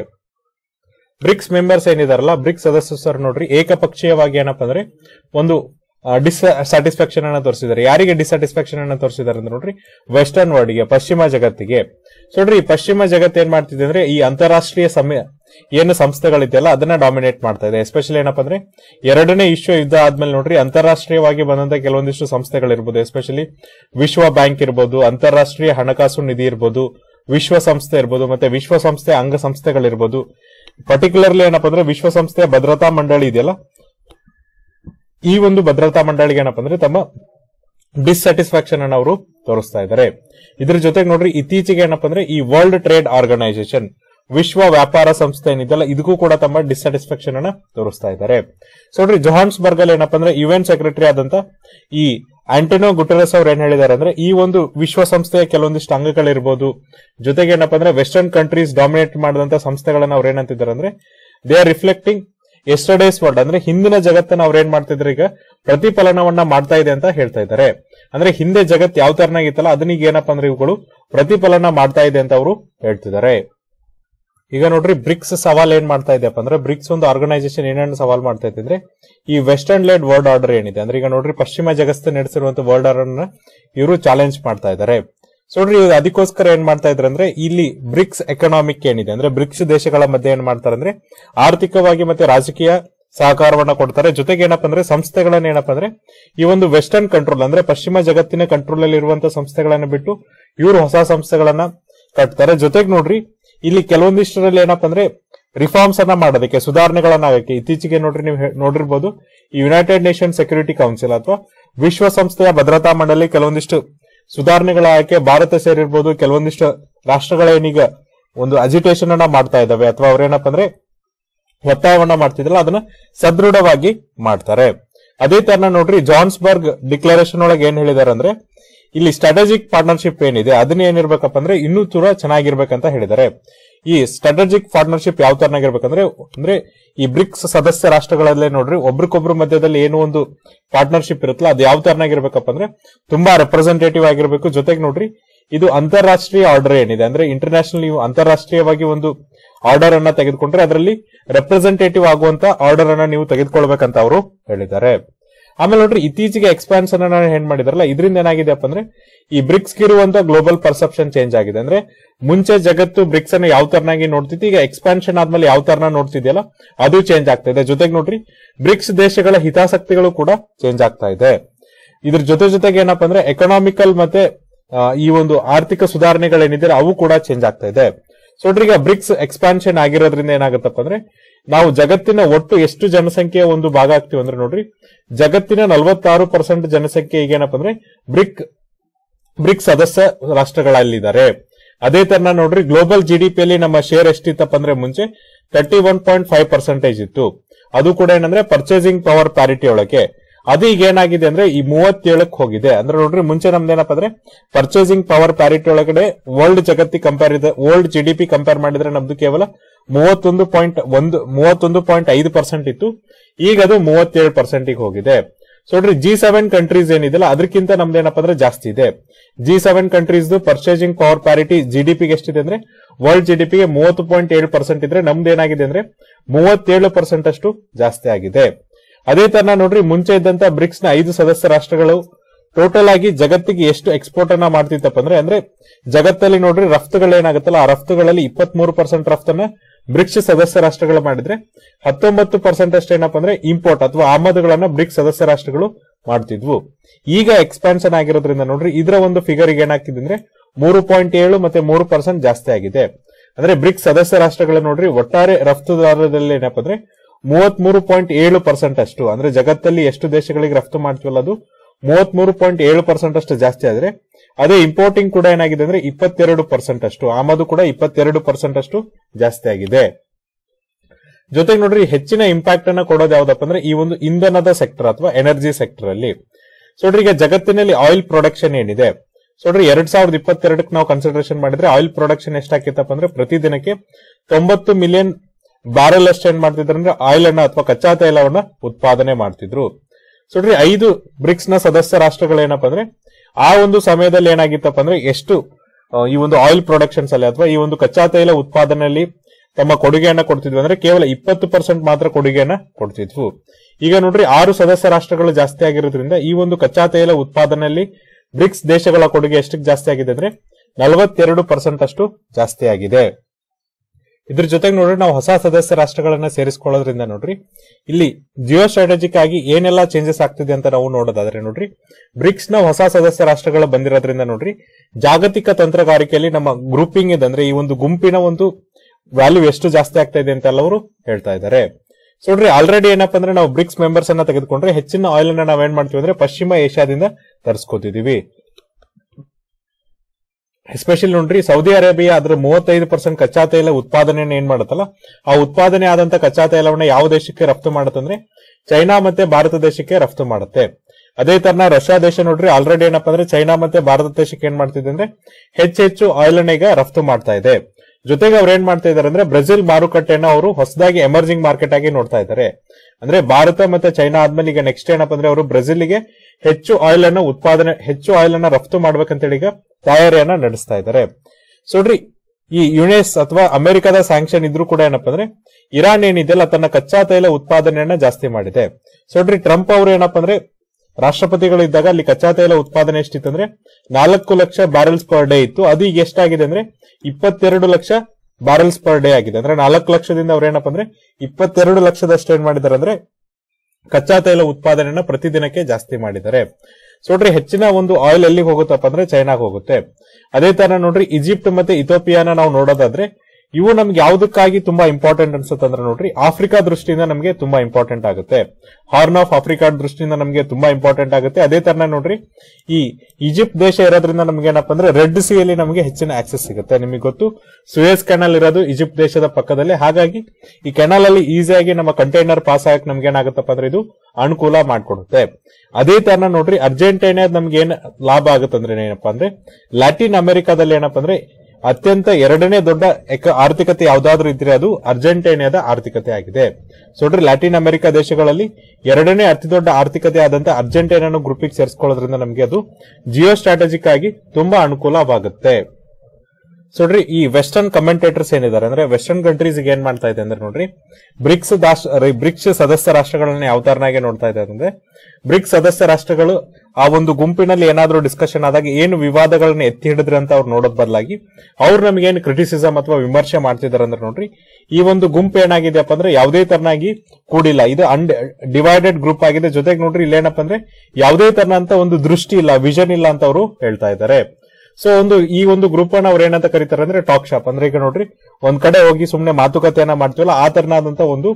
ಬ್ರಿಕ್ಸ್ ಮೆಂಬರ್ಸ್ ಏನಿದಾರಲ್ಲ ಬ್ರಿಕ್ಸ್ ಸದಸ್ಯರು ನೋಡ್ರಿ ಏಕಪಕ್ಷೀಯವಾಗಿ ಏನಪ್ಪ ಅಂದ್ರೆ ಒಂದು ಡಿಸ್ ಸ್ಯಾಟಿಸ್ಫ್ಯಾಕ್ಷನ್ ಅನ್ನ ತೋರಿಸಿದ್ದಾರೆ ಯಾರಿಗೆ ಡಿಸ್ಸ್ಯಾಟಿಸ್ಫ್ಯಾಕ್ಷನ್ ಅನ್ನ ತೋರಿಸಿದ್ದಾರೆ ಅಂದ್ರೆ ನೋಡ್ರಿ ವೆಸ್ಟರ್ನ್ ವರ್ಲ್ಡ್ ಗೆ ಪಶ್ಚಿಮ ಜಗತ್ತಿಗೆ ಸೊ ನೋಡ್ರಿ ಈ ಪಶ್ಚಿಮ ಜಗತ್ತು ಏನ್ ಮಾಡ್ತಿದೆ ಅಂದ್ರೆ ಈ ಅಂತಾರಾಷ್ಟ್ರೀಯ ಸಮಯ ಏನು ಸಂಸ್ಥೆಗಳಿದೆಯಲ್ಲ ಅದನ್ನ ಡಾಮಿನೇಟ್ ಮಾಡ್ತಾ ಇದೆ ಎಸ್ಪೆಷಲಿ ಏನಪ್ಪ ಅಂದ್ರೆ ಎರಡನೇ ವಿಶ್ವ ಯುದ್ಧ ಆದ್ಮೇಲೆ ನೋಡ್ರಿ ಅಂತಾರಾಷ್ಟ್ರೀಯವಾಗಿ ಬಂದಂತ ಕೆಲವೊಂದಿಷ್ಟು ಸಂಸ್ಥೆಗಳಿರ್ಬೋದು ಎಸ್ಪೆಷಲಿ ವಿಶ್ವ ಬ್ಯಾಂಕ್ ಇರ್ಬೋದು ಅಂತಾರಾಷ್ಟ್ರೀಯ ಹಣಕಾಸು ನಿಧಿ ಇರ್ಬೋದು ವಿಶ್ವಸಂಸ್ಥೆ ಇರ್ಬೋದು ಮತ್ತೆ ವಿಶ್ವಸಂಸ್ಥೆ ಅಂಗಸಂಸ್ಥೆಗಳಿರ್ಬೋದು ಪರ್ಟಿಕ್ಯುಲರ್ಲಿ ಏನಪ್ಪ ಅಂದ್ರೆ ವಿಶ್ವಸಂಸ್ಥೆಯ ಭದ್ರತಾ ಮಂಡಳಿ ಇದೆಯಲ್ಲ ಈ ಒಂದು ಭದ್ರತಾ ಮಂಡಳಿಗೆ ಏನಪ್ಪ ಅಂದ್ರೆ ತಮ್ಮ ಡಿಸ್ಸ್ಯಾಟಿಸ್ಫ್ಯಾಕ್ಷನ್ ಅನ್ನು ಅವರು ತೋರಿಸ್ತಾ ಇದ್ದಾರೆ ಇದ್ರ ಜೊತೆಗೆ ನೋಡ್ರಿ ಇತ್ತೀಚೆಗೆ ಏನಪ್ಪ ಅಂದ್ರೆ ಈ ವರ್ಲ್ಡ್ ಟ್ರೇಡ್ ಆರ್ಗನೈಸೇಷನ್ ವಿಶ್ವ ವ್ಯಾಪಾರ ಸಂಸ್ಥೆ ಏನಿದೆಯಲ್ಲ ಇದಕ್ಕೂ ಕೂಡ ತಮ್ಮ ಡಿಸ್ಸ್ಯಾಟಿಸ್ಫ್ಯಾಕ್ಷನ್ ಅನ್ನ ತೋರಿಸ್ತಾ ಇದ್ದಾರೆ ಸೊ ನೋಡ್ರಿ ಜೊಹಾನ್ಸ್ಬರ್ಗ್ ಅಲ್ಲಿ ಏನಪ್ಪ ಅಂದ್ರೆ ಯುಎನ್ ಸೆಕ್ರೆಟರಿ ಆದಂತ ಈ ಆಂಟೋನೋ ಗುಟೆರಸ್ ಅವ್ರು ಏನ್ ಹೇಳಿದ್ದಾರೆ ಅಂದ್ರೆ ಈ ಒಂದು ವಿಶ್ವಸಂಸ್ಥೆಯ ಕೆಲವೊಂದಿಷ್ಟು ಅಂಗಗಳಿರ್ಬೋದು ಜೊತೆಗೆ ಏನಪ್ಪ ಅಂದ್ರೆ ವೆಸ್ಟರ್ನ್ ಕಂಟ್ರೀಸ್ ಡಾಮಿನೇಟ್ ಮಾಡಿದಂತ ಸಂಸ್ಥೆಗಳನ್ನ ಅವ್ರು ಏನಂತಿದ್ದಾರೆ ಅಂದ್ರೆ they are reflecting yesterday's world ಅಂದ್ರೆ ಹಿಂದಿನ ಜಗತ್ತನ್ನ ಅವ್ರು ಏನ್ ಮಾಡ್ತಿದ್ರು ಈಗ ಪ್ರತಿಫಲನವನ್ನ ಮಾಡ್ತಾ ಇದೆ ಅಂತ ಹೇಳ್ತಾ ಇದ್ದಾರೆ ಅಂದ್ರೆ ಹಿಂದೆ ಜಗತ್ ಯಾವ ತರನಾಗಿತ್ತಲ್ಲ ಅದನ್ನ ಈಗ ಏನಪ್ಪಾ ಅಂದ್ರೆ ಇವುಗಳು ಪ್ರತಿಫಲನ ಮಾಡ್ತಾ ಇದೆ ಅಂತ ಅವರು ಹೇಳ್ತಿದ್ದಾರೆ ಈಗ ನೋಡ್ರಿ ಬ್ರಿಕ್ಸ್ ಸವಾಲ್ ಏನ್ ಮಾಡ್ತಾ ಇದೆಯಪ್ಪ ಅಂದ್ರೆ ಬ್ರಿಕ್ಸ್ ಒಂದು ಆರ್ಗನೈಸೇಷನ್ ಏನೇನು ಸವಾಲ್ ಮಾಡ್ತಾ ಇದೆ ಅಂದ್ರೆ ಈ ವೆಸ್ಟರ್ನ್ ಲೇಡ್ ವರ್ಲ್ಡ್ ಆರ್ಡರ್ ಏನಿದೆ ಅಂದ್ರೆ ಈಗ ನೋಡ್ರಿ ಪಶ್ಚಿಮ ಜಗತ್ತು ನಡೆಸಿರುವಂತ ವರ್ಲ್ಡ್ ಆರ್ಡರ್ ನ ಇವರು ಚಾಲೆಂಜ್ ಮಾಡ್ತಾ ಇದ್ದಾರೆ ಸೊ ನೋಡ್ರಿ ಇವ್ರು ಅದಕ್ಕೋಸ್ಕರ ಏನ್ ಮಾಡ್ತಾ ಇದ್ರೆ ಅಂದ್ರೆ ಇಲ್ಲಿ ಬ್ರಿಕ್ಸ್ ಎಕನಾಮಿಕ್ ಏನಿದೆ ಅಂದ್ರೆ ಬ್ರಿಕ್ಸ್ ದೇಶಗಳ ಮಧ್ಯೆ ಏನ್ ಮಾಡ್ತಾರೆ ಅಂದ್ರೆ ಆರ್ಥಿಕವಾಗಿ ಮತ್ತೆ ರಾಜಕೀಯ ಸಹಕಾರವನ್ನ ಕೊಡ್ತಾರೆ ಜೊತೆಗೆ ಏನಪ್ಪಾ ಅಂದ್ರೆ ಸಂಸ್ಥೆಗಳನ್ನ ಏನಪ್ಪಾ ಅಂದ್ರೆ ಈ ಒಂದು ವೆಸ್ಟರ್ನ್ ಕಂಟ್ರೋಲ್ ಅಂದ್ರೆ ಪಶ್ಚಿಮ ಜಗತ್ತಿನ ಕಂಟ್ರೋಲ್ ಅಲ್ಲಿ ಇರುವಂತಹ ಸಂಸ್ಥೆಗಳನ್ನ ಬಿಟ್ಟು ಇವರು ಹೊಸ ಸಂಸ್ಥೆಗಳನ್ನ ಕಟ್ತಾರೆ ಜೊತೆಗೆ ನೋಡ್ರಿ ಇಲ್ಲಿ ಕೆಲವೊಂದಿಷ್ಟರಲ್ಲಿ ಏನಪ್ಪಾ ಅಂದ್ರೆ ರಿಫಾರ್ಮ್ಸ್ ಅನ್ನ ಮಾಡೋದಕ್ಕೆ ಸುಧಾರಣೆಗಳನ್ನ ಆಗಕ್ಕೆ ಇತ್ತೀಚೆಗೆ ನೋಡ್ರಿ ನೀವು ಹೇ- ನೋಡಿರ್ಬೋದು ಈ ಯುನೈಟೆಡ್ ನೇಷನ್ ಸೆಕ್ಯೂರಿಟಿ ಕೌನ್ಸಿಲ್ ಅಥವಾ ವಿಶ್ವಸಂಸ್ಥೆಯ ಭದ್ರತಾ ಮಂಡಳಿ ಕೆಲವೊಂದಿಷ್ಟು ಸುಧಾರಣೆಗಳ ಆಯ್ಕೆ ಭಾರತ ಸೇರಿರ್ಬೋದು ಕೆಲವೊಂದಿಷ್ಟು ರಾಷ್ಟ್ರಗಳೇನೀಗ ಒಂದು ಅಜಿಟೇಷನ್ ಅನ್ನ ಮಾಡ್ತಾ ಇದಾವೆ ಅಥವಾ ಅವ್ರೇನಪ್ಪ ಅಂದ್ರೆ ಒತ್ತಾಯವನ್ನ ಮಾಡ್ತಿದ್ರಲ್ಲ ಅದನ್ನ ಸದೃಢವಾಗಿ ಮಾಡ್ತಾರೆ ಅದೇ ತರ ನೋಡ್ರಿ ಜಾನ್ಸ್ಬರ್ಗ್ ಡಿಕ್ಲರೇಷನ್ ಒಳಗೆ ಏನ್ ಹೇಳಿದಾರೆ ಅಂದ್ರೆ ಇಲ್ಲಿ ಸ್ಟ್ರಾಟಜಿಕ್ ಪಾರ್ಟ್ನರ್ಶಿಪ್ ಏನಿದೆ ಅದನ್ನ ಏನಿರ್ಬೇಕಪ್ಪ ಅಂದ್ರೆ ಇನ್ನೂ ಚೂರ ಚೆನ್ನಾಗಿರ್ಬೇಕಂತ ಹೇಳಿದ್ದಾರೆ ಈ ಸ್ಟ್ರಾಟಜಿಕ್ ಪಾರ್ಟ್ನರ್ಶಿಪ್ ಯಾವ ತರನಾಗಿರ್ಬೇಕಂದ್ರೆ ಅಂದ್ರೆ ಈ ಬ್ರಿಕ್ಸ್ ಸದಸ್ಯ ರಾಷ್ಟ್ರಗಳಲ್ಲೇ ನೋಡ್ರಿ ಒಬ್ರಿಗೊಬ್ರು ಮಧ್ಯದಲ್ಲಿ ಏನು ಒಂದು ಪಾರ್ಟ್ನರ್ಶಿಪ್ ಇರುತ್ತಲ್ಲ ಅದು ಯಾವ ತರನಾಗಿರ್ಬೇಕಪ್ಪ ಅಂದ್ರೆ ತುಂಬಾ ರೆಪ್ರೆಸೆಂಟೇಟಿವ್ ಆಗಿರ್ಬೇಕು ಜೊತೆಗೆ ನೋಡ್ರಿ ಇದು ಅಂತಾರಾಷ್ಟ್ರೀಯ ಆರ್ಡರ್ ಏನಿದೆ ಅಂದ್ರೆ ಇಂಟರ್ನ್ಯಾಷನಲ್ ನೀವು ಅಂತಾರಾಷ್ಟ್ರೀಯವಾಗಿ ಒಂದು ಆರ್ಡರ್ ಅನ್ನ ತೆಗೆದುಕೊಂಡ್ರೆ ಅದರಲ್ಲಿ ರೆಪ್ರೆಸೆಂಟೇಟಿವ್ ಆಗುವಂತ ಆರ್ಡರ್ ಅನ್ನ ನೀವು ತೆಗೆದುಕೊಳ್ಬೇಕಂತ ಅವರು ಹೇಳಿದ್ದಾರೆ ಆಮೇಲೆ ನೋಡ್ರಿ ಇತ್ತೀಚೆಗೆ ಎಕ್ಸ್ಪಾನ್ಷನ್ ಅನ್ನ ಏನ್ ಮಾಡಿದಾರಲ್ಲ ಇದರಿಂದ ಏನಾಗಿದೆಪ್ಪ ಅಂದ್ರೆ ಈ ಬ್ರಿಕ್ಸ್ ಇರುವಂತ ಗ್ಲೋಬಲ್ ಪರ್ಸೆಪ್ಷನ್ ಚೇಂಜ್ ಆಗಿದೆ ಅಂದ್ರೆ ಮುಂಚೆ ಜಗತ್ತು ಬ್ರಿಕ್ಸ್ ಅನ್ನ ಯಾವ ತರನಾಗಿ ನೋಡ್ತಿತ್ತು ಈಗ ಎಕ್ಸ್ಪಾನ್ಷನ್ ಆದ್ಮೇಲೆ ಯಾವ ತರನ ನೋಡ್ತಿದೆಯಲ್ಲ ಅದು ಚೇಂಜ್ ಆಗ್ತಾ ಇದೆ ಜೊತೆಗೆ ನೋಡ್ರಿ ಬ್ರಿಕ್ಸ್ ದೇಶಗಳ ಹಿತಾಸಕ್ತಿಗಳು ಕೂಡ ಚೇಂಜ್ ಆಗ್ತಾ ಇದೆ ಇದ್ರ ಜೊತೆ ಜೊತೆಗೆ ಏನಪ್ಪಾ ಅಂದ್ರೆ ಎಕನಾಮಿಕಲ್ ಮತ್ತೆ ಆ, ಈ ಒಂದು ಆರ್ಥಿಕ ಸುಧಾರಣೆಗಳೇನಿದೆ ಅವು ಕೂಡ ಚೇಂಜ್ ಆಗ್ತಾ ಇದೆ ಸೊ ನೋಡ್ರಿ ಈಗ ಬ್ರಿಕ್ಸ್ ಎಕ್ಸ್ಪಾನ್ಷನ್ ಆಗಿರೋದ್ರಿಂದ ಏನಾಗುತ್ತಪ್ಪ ಅಂದ್ರೆ ನಾವು ಜಗತ್ತಿನ ಒಟ್ಟು ಎಷ್ಟು ಜನಸಂಖ್ಯೆಯ ಒಂದು ಭಾಗ ಆಗ್ತೀವಿ ಅಂದ್ರೆ ನೋಡ್ರಿ ಜಗತ್ತಿನ ನಲವತ್ತಾರು ಪರ್ಸೆಂಟ್ ಜನಸಂಖ್ಯೆ ಈಗ ಏನಪ್ಪ ಅಂದ್ರೆ ಬ್ರಿಕ್ ಬ್ರಿಕ್ಸ್ ಸದಸ್ಯ ರಾಷ್ಟ್ರಗಳಲ್ಲಿದ್ದಾರೆ ಅದೇ ತರ ನೋಡ್ರಿ ಗ್ಲೋಬಲ್ ಜಿಡಿಪಿಯಲ್ಲಿ ನಮ್ಮ ಶೇರ್ ಎಷ್ಟಿತ್ತಪ್ಪ ಅಂದ್ರೆ ಮುಂಚೆ thirty one point five percentage ಇತ್ತು ಅದು ಕೂಡ ಏನಂದ್ರೆ ಪರ್ಚೇಸಿಂಗ್ ಪವರ್ ಪ್ಯಾರಿಟಿ ಒಳಗೆ ಅದು ಈಗ ಏನಾಗಿದೆ ಅಂದ್ರೆ ಈ ಮೂವತ್ತೇಳಕ್ಕೆ ಹೋಗಿದೆ ಅಂದ್ರೆ ನೋಡ್ರಿ ಮುಂಚೆ ನಮ್ದೇನಪ್ಪ ಅಂದ್ರೆ ಪರ್ಚೇಸಿಂಗ್ ಪವರ್ ಪ್ಯಾರಿಟಿ ಒಳಗಡೆ ವರ್ಲ್ಡ್ ಜಗತ್ತಿಗೆ ಕಂಪೇರ್ ಇದೆ ವರ್ಲ್ಡ್ ಜಿಡಿಪಿ ಕಂಪೇರ್ ಮಾಡಿದ್ರೆ ನಮ್ದು ಕೇವಲ ಮೂವತ್ತೊಂದು ಪಾಯಿಂಟ್ ಒಂದು ಮೂವತ್ತೊಂದು ಪಾಯಿಂಟ್ ಐದು ಪರ್ಸೆಂಟ್ ಇತ್ತು ಈಗ ಅದು ಮೂವತ್ತೇಳು ಪರ್ಸೆಂಟಿಗೆ ಹೋಗಿದೆ ಸೊ ನೋಡ್ರಿ ಜಿ ಸೆವೆನ್ ಕಂಟ್ರೀಸ್ ಏನಿದೆಯಲ್ಲ ಅದಕ್ಕಿಂತ ನಮ್ದೇನಪ್ಪ ಅಂದ್ರೆ ಜಾಸ್ತಿ ಇದೆ G seven countries purchasing power parity ಜಿಡಿಪಿಗೆ ಎಷ್ಟಿದೆ ಅಂದ್ರೆ ವರ್ಲ್ಡ್ ಜಿಡಿಪಿಗೆ ಮೂವತ್ತು ಪಾಯಿಂಟ್ ಏಳು ಪರ್ಸೆಂಟ್ ಇದ್ರೆ ನಮ್ದು ಏನಾಗಿದೆ ಅಂದ್ರೆ ಮೂವತ್ತೇಳು ಪರ್ಸೆಂಟ್ ಅಷ್ಟು ಜಾಸ್ತಿ ಆಗಿದೆ ಅದೇ ತರ ನೋಡ್ರಿ ಮುಂಚೆ ಇದ್ದಂತ ಬ್ರಿಕ್ಸ್ ನ ಐದು ಸದಸ್ಯ ರಾಷ್ಟ್ರಗಳು ಟೋಟಲ್ ಆಗಿ ಜಗತ್ತಿಗೆ ಎಷ್ಟು ಎಕ್ಸ್ಪೋರ್ಟ್ ಅನ್ನ ಮಾಡ್ತಿತ್ತಪ್ಪ ಅಂದ್ರೆ ಅಂದ್ರೆ ಜಗತ್ತಲ್ಲಿ ನೋಡ್ರಿ ರಫ್ತುಗಳು ಏನಾಗುತ್ತಲ್ಲ ಆ ರಫ್ತುಗಳಲ್ಲಿ ಇಪ್ಪತ್ತ್ ಮೂರು ಪರ್ಸೆಂಟ್ ರಫ್ತನ್ನ ಬ್ರಿಕ್ಸ್ ಸದಸ್ಯ ರಾಷ್ಟ್ರಗಳು ಮಾಡಿದ್ರೆ ಹತ್ತೊಂಬತ್ತು ಪರ್ಸೆಂಟ್ ಅಷ್ಟು ಏನಪ್ಪಾ ಅಂದ್ರೆ ಇಂಪೋರ್ಟ್ ಅಥವಾ ಆಮದುಗಳನ್ನ ಬ್ರಿಕ್ಸ್ ಸದಸ್ಯ ರಾಷ್ಟ್ರಗಳು ಮಾಡ್ತಿದ್ವು ಈಗ ಎಕ್ಸ್ಪಾನ್ಷನ್ ಆಗಿರೋದ್ರಿಂದ ನೋಡ್ರಿ ಇದರ ಒಂದು ಫಿಗರ್ ಈಗ ಏನಾಗ್ತಿದೆ ಅಂದ್ರೆ ಮೂರು ಪಾಯಿಂಟ್ ಏಳು ಮತ್ತೆ ಮೂರು ಪರ್ಸೆಂಟ್ ಜಾಸ್ತಿ ಆಗಿದೆ ಅಂದ್ರೆ ಬ್ರಿಕ್ಸ್ ಸದಸ್ಯ ರಾಷ್ಟ್ರಗಳು ನೋಡ್ರಿ ಒಟ್ಟಾರೆ ರಫ್ತುದಾರದಲ್ಲಿ ಏನಪ್ಪಾ ಅಂದ್ರೆ ಮೂವತ್ಮೂರು ಪಾಯಿಂಟ್ ಏಳು ಪರ್ಸೆಂಟ್ ಅಷ್ಟು ಅಂದ್ರೆ ಜಗತ್ತಲ್ಲಿ ಎಷ್ಟು ದೇಶಗಳಿಗೆ ರಫ್ತು ಮಾಡ್ತೀವಲ್ಲ ಅದು ಮೂವತ್ಮೂರು ಪಾಯಿಂಟ್ ಏಳು ಪರ್ಸೆಂಟ್ ಅಷ್ಟು ಜಾಸ್ತಿ ಆದ್ರೆ ಅದೇ ಇಂಪೋರ್ಟಿಂಗ್ ಕೂಡ ಏನಾಗಿದೆ ಅಂದ್ರೆ ಇಪ್ಪತ್ತೆರಡು ಪರ್ಸೆಂಟ್ ಅಷ್ಟು ಆಮದು ಕೂಡ ಇಪ್ಪತ್ತೆರಡು ಪರ್ಸೆಂಟ್ ಅಷ್ಟು ಜಾಸ್ತಿ ಆಗಿದೆ ಜೊತೆಗೆ ನೋಡ್ರಿ ಹೆಚ್ಚಿನ ಇಂಪ್ಯಾಕ್ಟ್ ಅನ್ನ ಕೊಡೋದು ಯಾವ್ದಪ್ಪ ಅಂದ್ರೆ ಈ ಒಂದು ಇಂಧನದ ಸೆಕ್ಟರ್ ಅಥವಾ ಎನರ್ಜಿ ಸೆಕ್ಟರ್ ಅಲ್ಲಿ ಸೊ ನೋಡ್ರಿ ಈಗ ಜಗತ್ತಿನಲ್ಲಿ ಆಯಿಲ್ ಪ್ರೊಡಕ್ಷನ್ ಏನಿದೆ ಸೊ ನೋಡ್ರಿ ಎರಡ್ ಸಾವಿರದ ಇಪ್ಪತ್ತೆರಡಕ್ಕೆ ನಾವು ಕನ್ಸಿಡರೇಷನ್ ಮಾಡಿದ್ರೆ ಆಯಿಲ್ ಪ್ರೊಡಕ್ಷನ್ ಎಷ್ಟಾಕಿತ್ತಪ್ಪ ಅಂದ್ರೆ ಪ್ರತಿದಿನಕ್ಕೆ ತೊಂಬತ್ತು ಮಿಲಿಯನ್ ಬ್ಯಾರೆಲ್ ಅಷ್ಟು ಏನ್ ಮಾಡ್ತಿದ್ರು ಅಂದ್ರೆ ಆಯಿಲ್ ಅನ್ನ ಅಥವಾ ಕಚ್ಚಾ ತೈಲವನ್ನ ಉತ್ಪಾದನೆ ಮಾಡ್ತಿದ್ರು ಸೊ ನೋಡ್ರಿ ಐದು ಬ್ರಿಕ್ಸ್ ನ ಸದಸ್ಯ ರಾಷ್ಟ್ರಗಳೇನಪ್ಪ ಅಂದ್ರೆ ಆ ಒಂದು ಸಮಯದಲ್ಲಿ ಏನಾಗಿತ್ತಪ್ಪ ಅಂದ್ರೆ ಎಷ್ಟು ಆ, ಈ ಒಂದು ಆಯಿಲ್ ಪ್ರೊಡಕ್ಷನ್ಸ್ ಅಲ್ಲಿ ಅಥವಾ ಈ ಒಂದು ಕಚ್ಚಾ ತೈಲ ಉತ್ಪಾದನೆಯಲ್ಲಿ ತಮ್ಮ ಕೊಡುಗೆಯನ್ನ ಕೊಡ್ತಿದ್ವಿ ಅಂದ್ರೆ ಕೇವಲ ಇಪ್ಪತ್ತು ಪರ್ಸೆಂಟ್ ಮಾತ್ರ ಕೊಡುಗೆಯನ್ನ ಕೊಡ್ತಿದ್ವು ಈಗ ನೋಡ್ರಿ ಆರು ಸದಸ್ಯ ರಾಷ್ಟ್ರಗಳು ಜಾಸ್ತಿ ಆಗಿರೋದ್ರಿಂದ ಈ ಒಂದು ಕಚ್ಚಾ ತೈಲ ಉತ್ಪಾದನೆಯಲ್ಲಿ ಬ್ರಿಕ್ಸ್ ದೇಶಗಳ ಕೊಡುಗೆ ಎಷ್ಟಕ್ಕೆ ಜಾಸ್ತಿ ಆಗಿದೆ ಅಂದ್ರೆ ನಲವತ್ತೆರಡು ಪರ್ಸೆಂಟ್ ಅಷ್ಟು ಜಾಸ್ತಿ ಆಗಿದೆ ಇದ್ರ ಜೊತೆಗೆ ನೋಡ್ರಿ ನಾವು ಹೊಸ ಸದಸ್ಯ ರಾಷ್ಟ್ರಗಳನ್ನ ಸೇರಿಸ್ಕೊಳ್ಳೋದ್ರಿಂದ ನೋಡ್ರಿ ಇಲ್ಲಿ ಜಿಯೋ ಸ್ಟ್ರಾಟಜಿಕ್ ಆಗಿ ಏನೆಲ್ಲ ಚೇಂಜಸ್ ಆಗ್ತಿದೆ ಅಂತ ನಾವು ನೋಡೋದಾದ್ರೆ ನೋಡ್ರಿ ಬ್ರಿಕ್ಸ್ ನ ಹೊಸ ಸದಸ್ಯ ರಾಷ್ಟ್ರಗಳು ಬಂದಿರೋದ್ರಿಂದ ನೋಡ್ರಿ ಜಾಗತಿಕ ತಂತ್ರಗಾರಿಕೆಯಲ್ಲಿ ನಮ್ಮ ಗ್ರೂಪಿಂಗ್ ಇದೆ ಅಂದ್ರೆ ಈ ಒಂದು ಗುಂಪಿನ ಒಂದು ವ್ಯಾಲ್ಯೂ ಎಷ್ಟು ಜಾಸ್ತಿ ಆಗ್ತಾ ಇದೆ ಅಂತ ಎಲ್ಲವರು ಹೇಳ್ತಾ ಇದ್ದಾರೆ ಸೊ ನೋಡ್ರಿ ಆಲ್ರೆಡಿ ಏನಪ್ಪಾ ಅಂದ್ರೆ ನಾವು ಬ್ರಿಕ್ಸ್ ಮೆಂಬರ್ಸ್ ಅನ್ನ ತೆಗೆದುಕೊಂಡ್ರೆ ಹೆಚ್ಚಿನ ಆಯಿಲ್ ಅನ್ನ ನಾವ್ ಏನ್ ಮಾಡ್ತೀವಿ ಅಂದ್ರೆ ಪಶ್ಚಿಮ ಏಷ್ಯಾದಿಂದ ತರಿಸ್ಕೋತಿದೀವಿ ಎಸ್ಪೆಷಲಿ ನೋಡ್ರಿ ಸೌದಿ ಅರೇಬಿಯಾ ಅದ್ರ ಮೂವತ್ತೈದು ಪರ್ಸೆಂಟ್ ಕಚ್ಚಾ ತೈಲ ಉತ್ಪಾದನೆಯನ್ನು ಏನ್ ಮಾಡುತ್ತಲ್ಲ ಆ ಉತ್ಪಾದನೆ ಆದಂತ ಕಚ್ಚಾ ತೈಲವನ್ನ ಯಾವ ದೇಶಕ್ಕೆ ರಫ್ತು ಮಾಡುತ್ತಂದ್ರೆ ಚೈನಾ ಮತ್ತೆ ಭಾರತ ದೇಶಕ್ಕೆ ರಫ್ತು ಮಾಡುತ್ತೆ ಅದೇ ತರನ ರಷ್ಯಾ ದೇಶ ನೋಡ್ರಿ ಆಲ್ರೆಡಿ ಏನಪ್ಪಾ ಅಂದ್ರೆ ಚೈನಾ ಮತ್ತೆ ಭಾರತ ದೇಶಕ್ಕೆ ಏನ್ ಮಾಡ್ತಿದೆ ಅಂದ್ರೆ ಹೆಚ್ಚೆಚ್ಚು ಆಯಿಲ್ ಅನ್ನ ಈಗ ರಫ್ತು ಮಾಡ್ತಾ ಇದೆ ಜೊತೆಗೆ ಅವ್ರು ಏನ್ ಮಾಡ್ತಾ ಇದಾರೆ ಅಂದ್ರೆ ಬ್ರೆಜಿಲ್ ಮಾರುಕಟ್ಟೆನ ಅವರು ಹೊಸದಾಗಿ ಎಮರ್ಜಿಂಗ್ ಮಾರ್ಕೆಟ್ ಆಗಿ ನೋಡ್ತಾ ಇದ್ದಾರೆ ಅಂದ್ರೆ ಭಾರತ ಮತ್ತೆ ಚೈನಾ ಆದ್ಮೇಲೆ ಈಗ ನೆಕ್ಸ್ಟ್ ಏನಪ್ಪ ಅಂದ್ರೆ ಅವರು ಬ್ರೆಜಿಲ್ಗೆ ಹೆಚ್ಚು ಆಯಿಲ್ ಅನ್ನು ಉತ್ಪಾದನೆ ಹೆಚ್ಚು ಆಯಿಲ್ ಅನ್ನ ರಫ್ತು ಮಾಡ್ಬೇಕಂತೇಳಿ ಈಗ ತಯಾರಿಯನ್ನ ನಡೆಸ್ತಾ ಇದ್ದಾರೆ ಸೊ ನೋಡ್ರಿ ಈ ಯುನೆಸ್ ಅಥವಾ ಅಮೆರಿಕದ ಸ್ಯಾಂಕ್ಷನ್ ಇದ್ರೂ ಕೂಡ ಏನಪ್ಪ ಅಂದ್ರೆ ಇರಾನ್ ಏನಿದೆಯಲ್ಲ ತನ್ನ ಕಚ್ಚಾ ತೈಲ ಉತ್ಪಾದನೆಯನ್ನ ಜಾಸ್ತಿ ಮಾಡಿದೆ ಸೊ ನೋಡ್ರಿ ಟ್ರಂಪ್ ಅವರು ಏನಪ್ಪ ಅಂದ್ರೆ ರಾಷ್ಟ್ರಪತಿಗಳು ಇದ್ದಾಗ ಅಲ್ಲಿ ಕಚ್ಚಾ ತೈಲ ಉತ್ಪಾದನೆ ಎಷ್ಟಿತ್ತು ಅಂದ್ರೆ ನಾಲ್ಕು ಲಕ್ಷ ಬ್ಯಾರಲ್ಸ್ ಪರ್ ಡೇ ಇತ್ತು ಅದು ಈಗ ಎಷ್ಟಾಗಿದೆ ಅಂದ್ರೆ ಇಪ್ಪತ್ತೆರಡು ಲಕ್ಷ ಬ್ಯಾರಲ್ಸ್ ಪರ್ ಡೇ ಆಗಿದೆ ಅಂದ್ರೆ ನಾಲ್ಕು ಲಕ್ಷದಿಂದ ಅವ್ರು ಏನಪ್ಪ ಅಂದ್ರೆ ಇಪ್ಪತ್ತೆರಡು ಲಕ್ಷದಷ್ಟು ಏನ್ ಮಾಡಿದಾರೆ ಅಂದ್ರೆ ಕಚ್ಚಾ ತೈಲ ಉತ್ಪಾದನೆಯನ್ನ ಪ್ರತಿದಿನಕ್ಕೆ ಜಾಸ್ತಿ ಮಾಡಿದ್ದಾರೆ ಸೊ ನೋಡ್ರಿ ಹೆಚ್ಚಿನ ಒಂದು ಆಯಿಲ್ ಎಲ್ಲಿಗೆ ಹೋಗುತ್ತಪ್ಪ ಅಂದ್ರೆ ಚೈನಾಗ್ ಹೋಗುತ್ತೆ ಅದೇ ತರ ನೋಡ್ರಿ ಈಜಿಪ್ಟ್ ಮತ್ತೆ ಇಥೋಪಿಯಾನ ನಾವು ನೋಡೋದಾದ್ರೆ ಇವು ನಮ್ಗೆ ಯಾವ್ದಕ್ಕಾಗಿ ತುಂಬಾ ಇಂಪಾರ್ಟೆಂಟ್ ಅನ್ಸುತ್ತೆ ಅಂದ್ರೆ ನೋಡ್ರಿ ಆಫ್ರಿಕಾ ದೃಷ್ಟಿಯಿಂದ ನಮಗೆ ತುಂಬಾ ಇಂಪಾರ್ಟೆಂಟ್ ಆಗುತ್ತೆ ಹಾರ್ನ್ ಆಫ್ ಆಫ್ರಿಕಾ ದೃಷ್ಟಿಯಿಂದ ನಮಗೆ ತುಂಬಾ ಇಂಪಾರ್ಟೆಂಟ್ ಆಗುತ್ತೆ ಅದೇ ತರ ನೋಡ್ರಿ ಈ ಈಜಿಪ್ಟ್ ದೇಶ ಇರೋದ್ರಿಂದ ನಮ್ಗೆ ಏನಪ್ಪ ಅಂದ್ರೆ ರೆಡ್ ಸಿ ಅಲ್ಲಿ ನಮಗೆ ಹೆಚ್ಚಿನ ಆಕ್ಸೆಸ್ ಸಿಗುತ್ತೆ ನಿಮಗೆ ಗೊತ್ತು ಸುಯೇಸ್ ಕೆನಲ್ ಇರೋದು ಈಜಿಪ್ಟ್ ದೇಶದ ಪಕ್ಕದಲ್ಲಿ ಹಾಗಾಗಿ ಈ ಕೆನಲ್ ಅಲ್ಲಿ ಈಸಿಯಾಗಿ ನಮ್ಮ ಕಂಟೈನರ್ ಪಾಸ್ ಆಗಕ್ಕೆ ನಮ್ಗೆ ಏನಾಗುತ್ತಪ್ಪ ಅಂದ್ರೆ ಇದು ಅನುಕೂಲ ಮಾಡ್ಕೊಡುತ್ತೆ ಅದೇ ತರ ನೋಡ್ರಿ ಅರ್ಜೆಂಟೈನಾ ನಮ್ಗೆ ಏನ್ ಲಾಭ ಆಗುತ್ತೆ ಅಂದ್ರೆ ಏನಪ್ಪಾ ಅಂದ್ರೆ ಲ್ಯಾಟಿನ್ ಅಮೆರಿಕಾದಲ್ಲಿ ಏನಪ್ಪಾ ಅಂದ್ರೆ ಅತ್ಯಂತ ಎರಡನೇ ದೊಡ್ಡ ಎಕ- ಆರ್ಥಿಕತೆ ಯಾವ್ದಾದ್ರು ಇದ್ರೆ ಅದು ಅರ್ಜೆಂಟೈನಾದ ಆರ್ಥಿಕತೆ ಆಗಿದೆ ಸೊ ನೋಡ್ರಿ ಲ್ಯಾಟಿನ್ ಅಮೆರಿಕ ದೇಶಗಳಲ್ಲಿ ಎರಡನೇ ಅತಿ ದೊಡ್ಡ ಆರ್ಥಿಕತೆ ಆದಂತ ಅರ್ಜೆಂಟೈನಾನು ಗ್ರೂಪಿಗೆ ಸೇರಿಸ್ಕೊಳ್ಳೋದ್ರಿಂದ ನಮಗೆ ಅದು ಜಿಯೋ ಸ್ಟ್ರಾಟಜಿಕ್ ಆಗಿ ತುಂಬಾ ಅನುಕೂಲವಾಗುತ್ತೆ ಸೊ ನೋಡ್ರಿ ಈ ವೆಸ್ಟರ್ನ್ ಕಮೆಂಟೇಟರ್ಸ್ ಏನಿದ್ದಾರೆ ಅಂದ್ರೆ ವೆಸ್ಟರ್ನ್ ಕಂಟ್ರೀಸ್ ಏನ್ ಮಾಡ್ತಾ ಇದೆ ಅಂದ್ರೆ ನೋಡ್ರಿ ಬ್ರಿಕ್ಸ್ ಬ್ರಿಕ್ಸ್ ಸದಸ್ಯ ರಾಷ್ಟ್ರಗಳನ್ನ ಯಾವ ತರನಾಗಿ ನೋಡ್ತಾ ಇದೆ ಅಂದ್ರೆ ಬ್ರಿಕ್ಸ್ ಸದಸ್ಯ ರಾಷ್ಟ್ರಗಳು ಆ ಒಂದು ಗುಂಪಿನಲ್ಲಿ ಏನಾದ್ರೂ ಡಿಸ್ಕಷನ್ ಆದಾಗ ಏನು ವಿವಾದಗಳನ್ನ ಎತ್ತಿ ಹಿಡಿದ್ರೆ ಅಂತ ಅವ್ರು ನೋಡೋದ್ ಬದಲಾಗಿ ಅವ್ರು ನಮ್ಗೆ ಏನು ಕ್ರಿಟಿಸಿಸಮ್ ಅಥವಾ ವಿಮರ್ಶೆ ಮಾಡ್ತಿದಾರೆ ಅಂದ್ರೆ ನೋಡ್ರಿ ಈ ಒಂದು ಗುಂಪು ಏನಾಗಿದೆಯಪ್ಪ ಅಂದ್ರೆ ಯಾವುದೇ ತರನಾಗಿ ಕೂಡಿಲ್ಲ ಇದು ಅನ್ ಡಿವೈಡೆಡ್ ಗ್ರೂಪ್ ಆಗಿದೆ ಜೊತೆಗೆ ನೋಡ್ರಿ ಇಲ್ಲೇನಪ್ಪ ಅಂದ್ರೆ ಯಾವುದೇ ತರನಂತ ಒಂದು ದೃಷ್ಟಿ ಇಲ್ಲ ವಿಷನ್ ಇಲ್ಲ ಅಂತ ಅವರು ಹೇಳ್ತಾ ಇದ್ದಾರೆ ಸೊ ಒಂದು ಈ ಒಂದು ಗ್ರೂಪ್ ಅನ್ನ ಅವ್ರು ಏನಂತ ಕರೀತಾರೆ ಅಂದ್ರೆ ಟಾಕ್ ಶಾಪ್ ಅಂದ್ರೆ ಈಗ ನೋಡ್ರಿ ಒಂದ್ ಕಡೆ ಹೋಗಿ ಸುಮ್ನೆ ಮಾತುಕತೆಯನ್ನ ಮಾಡ್ತೀವಲ್ಲ ಆ ತರನಾದಂತ ಒಂದು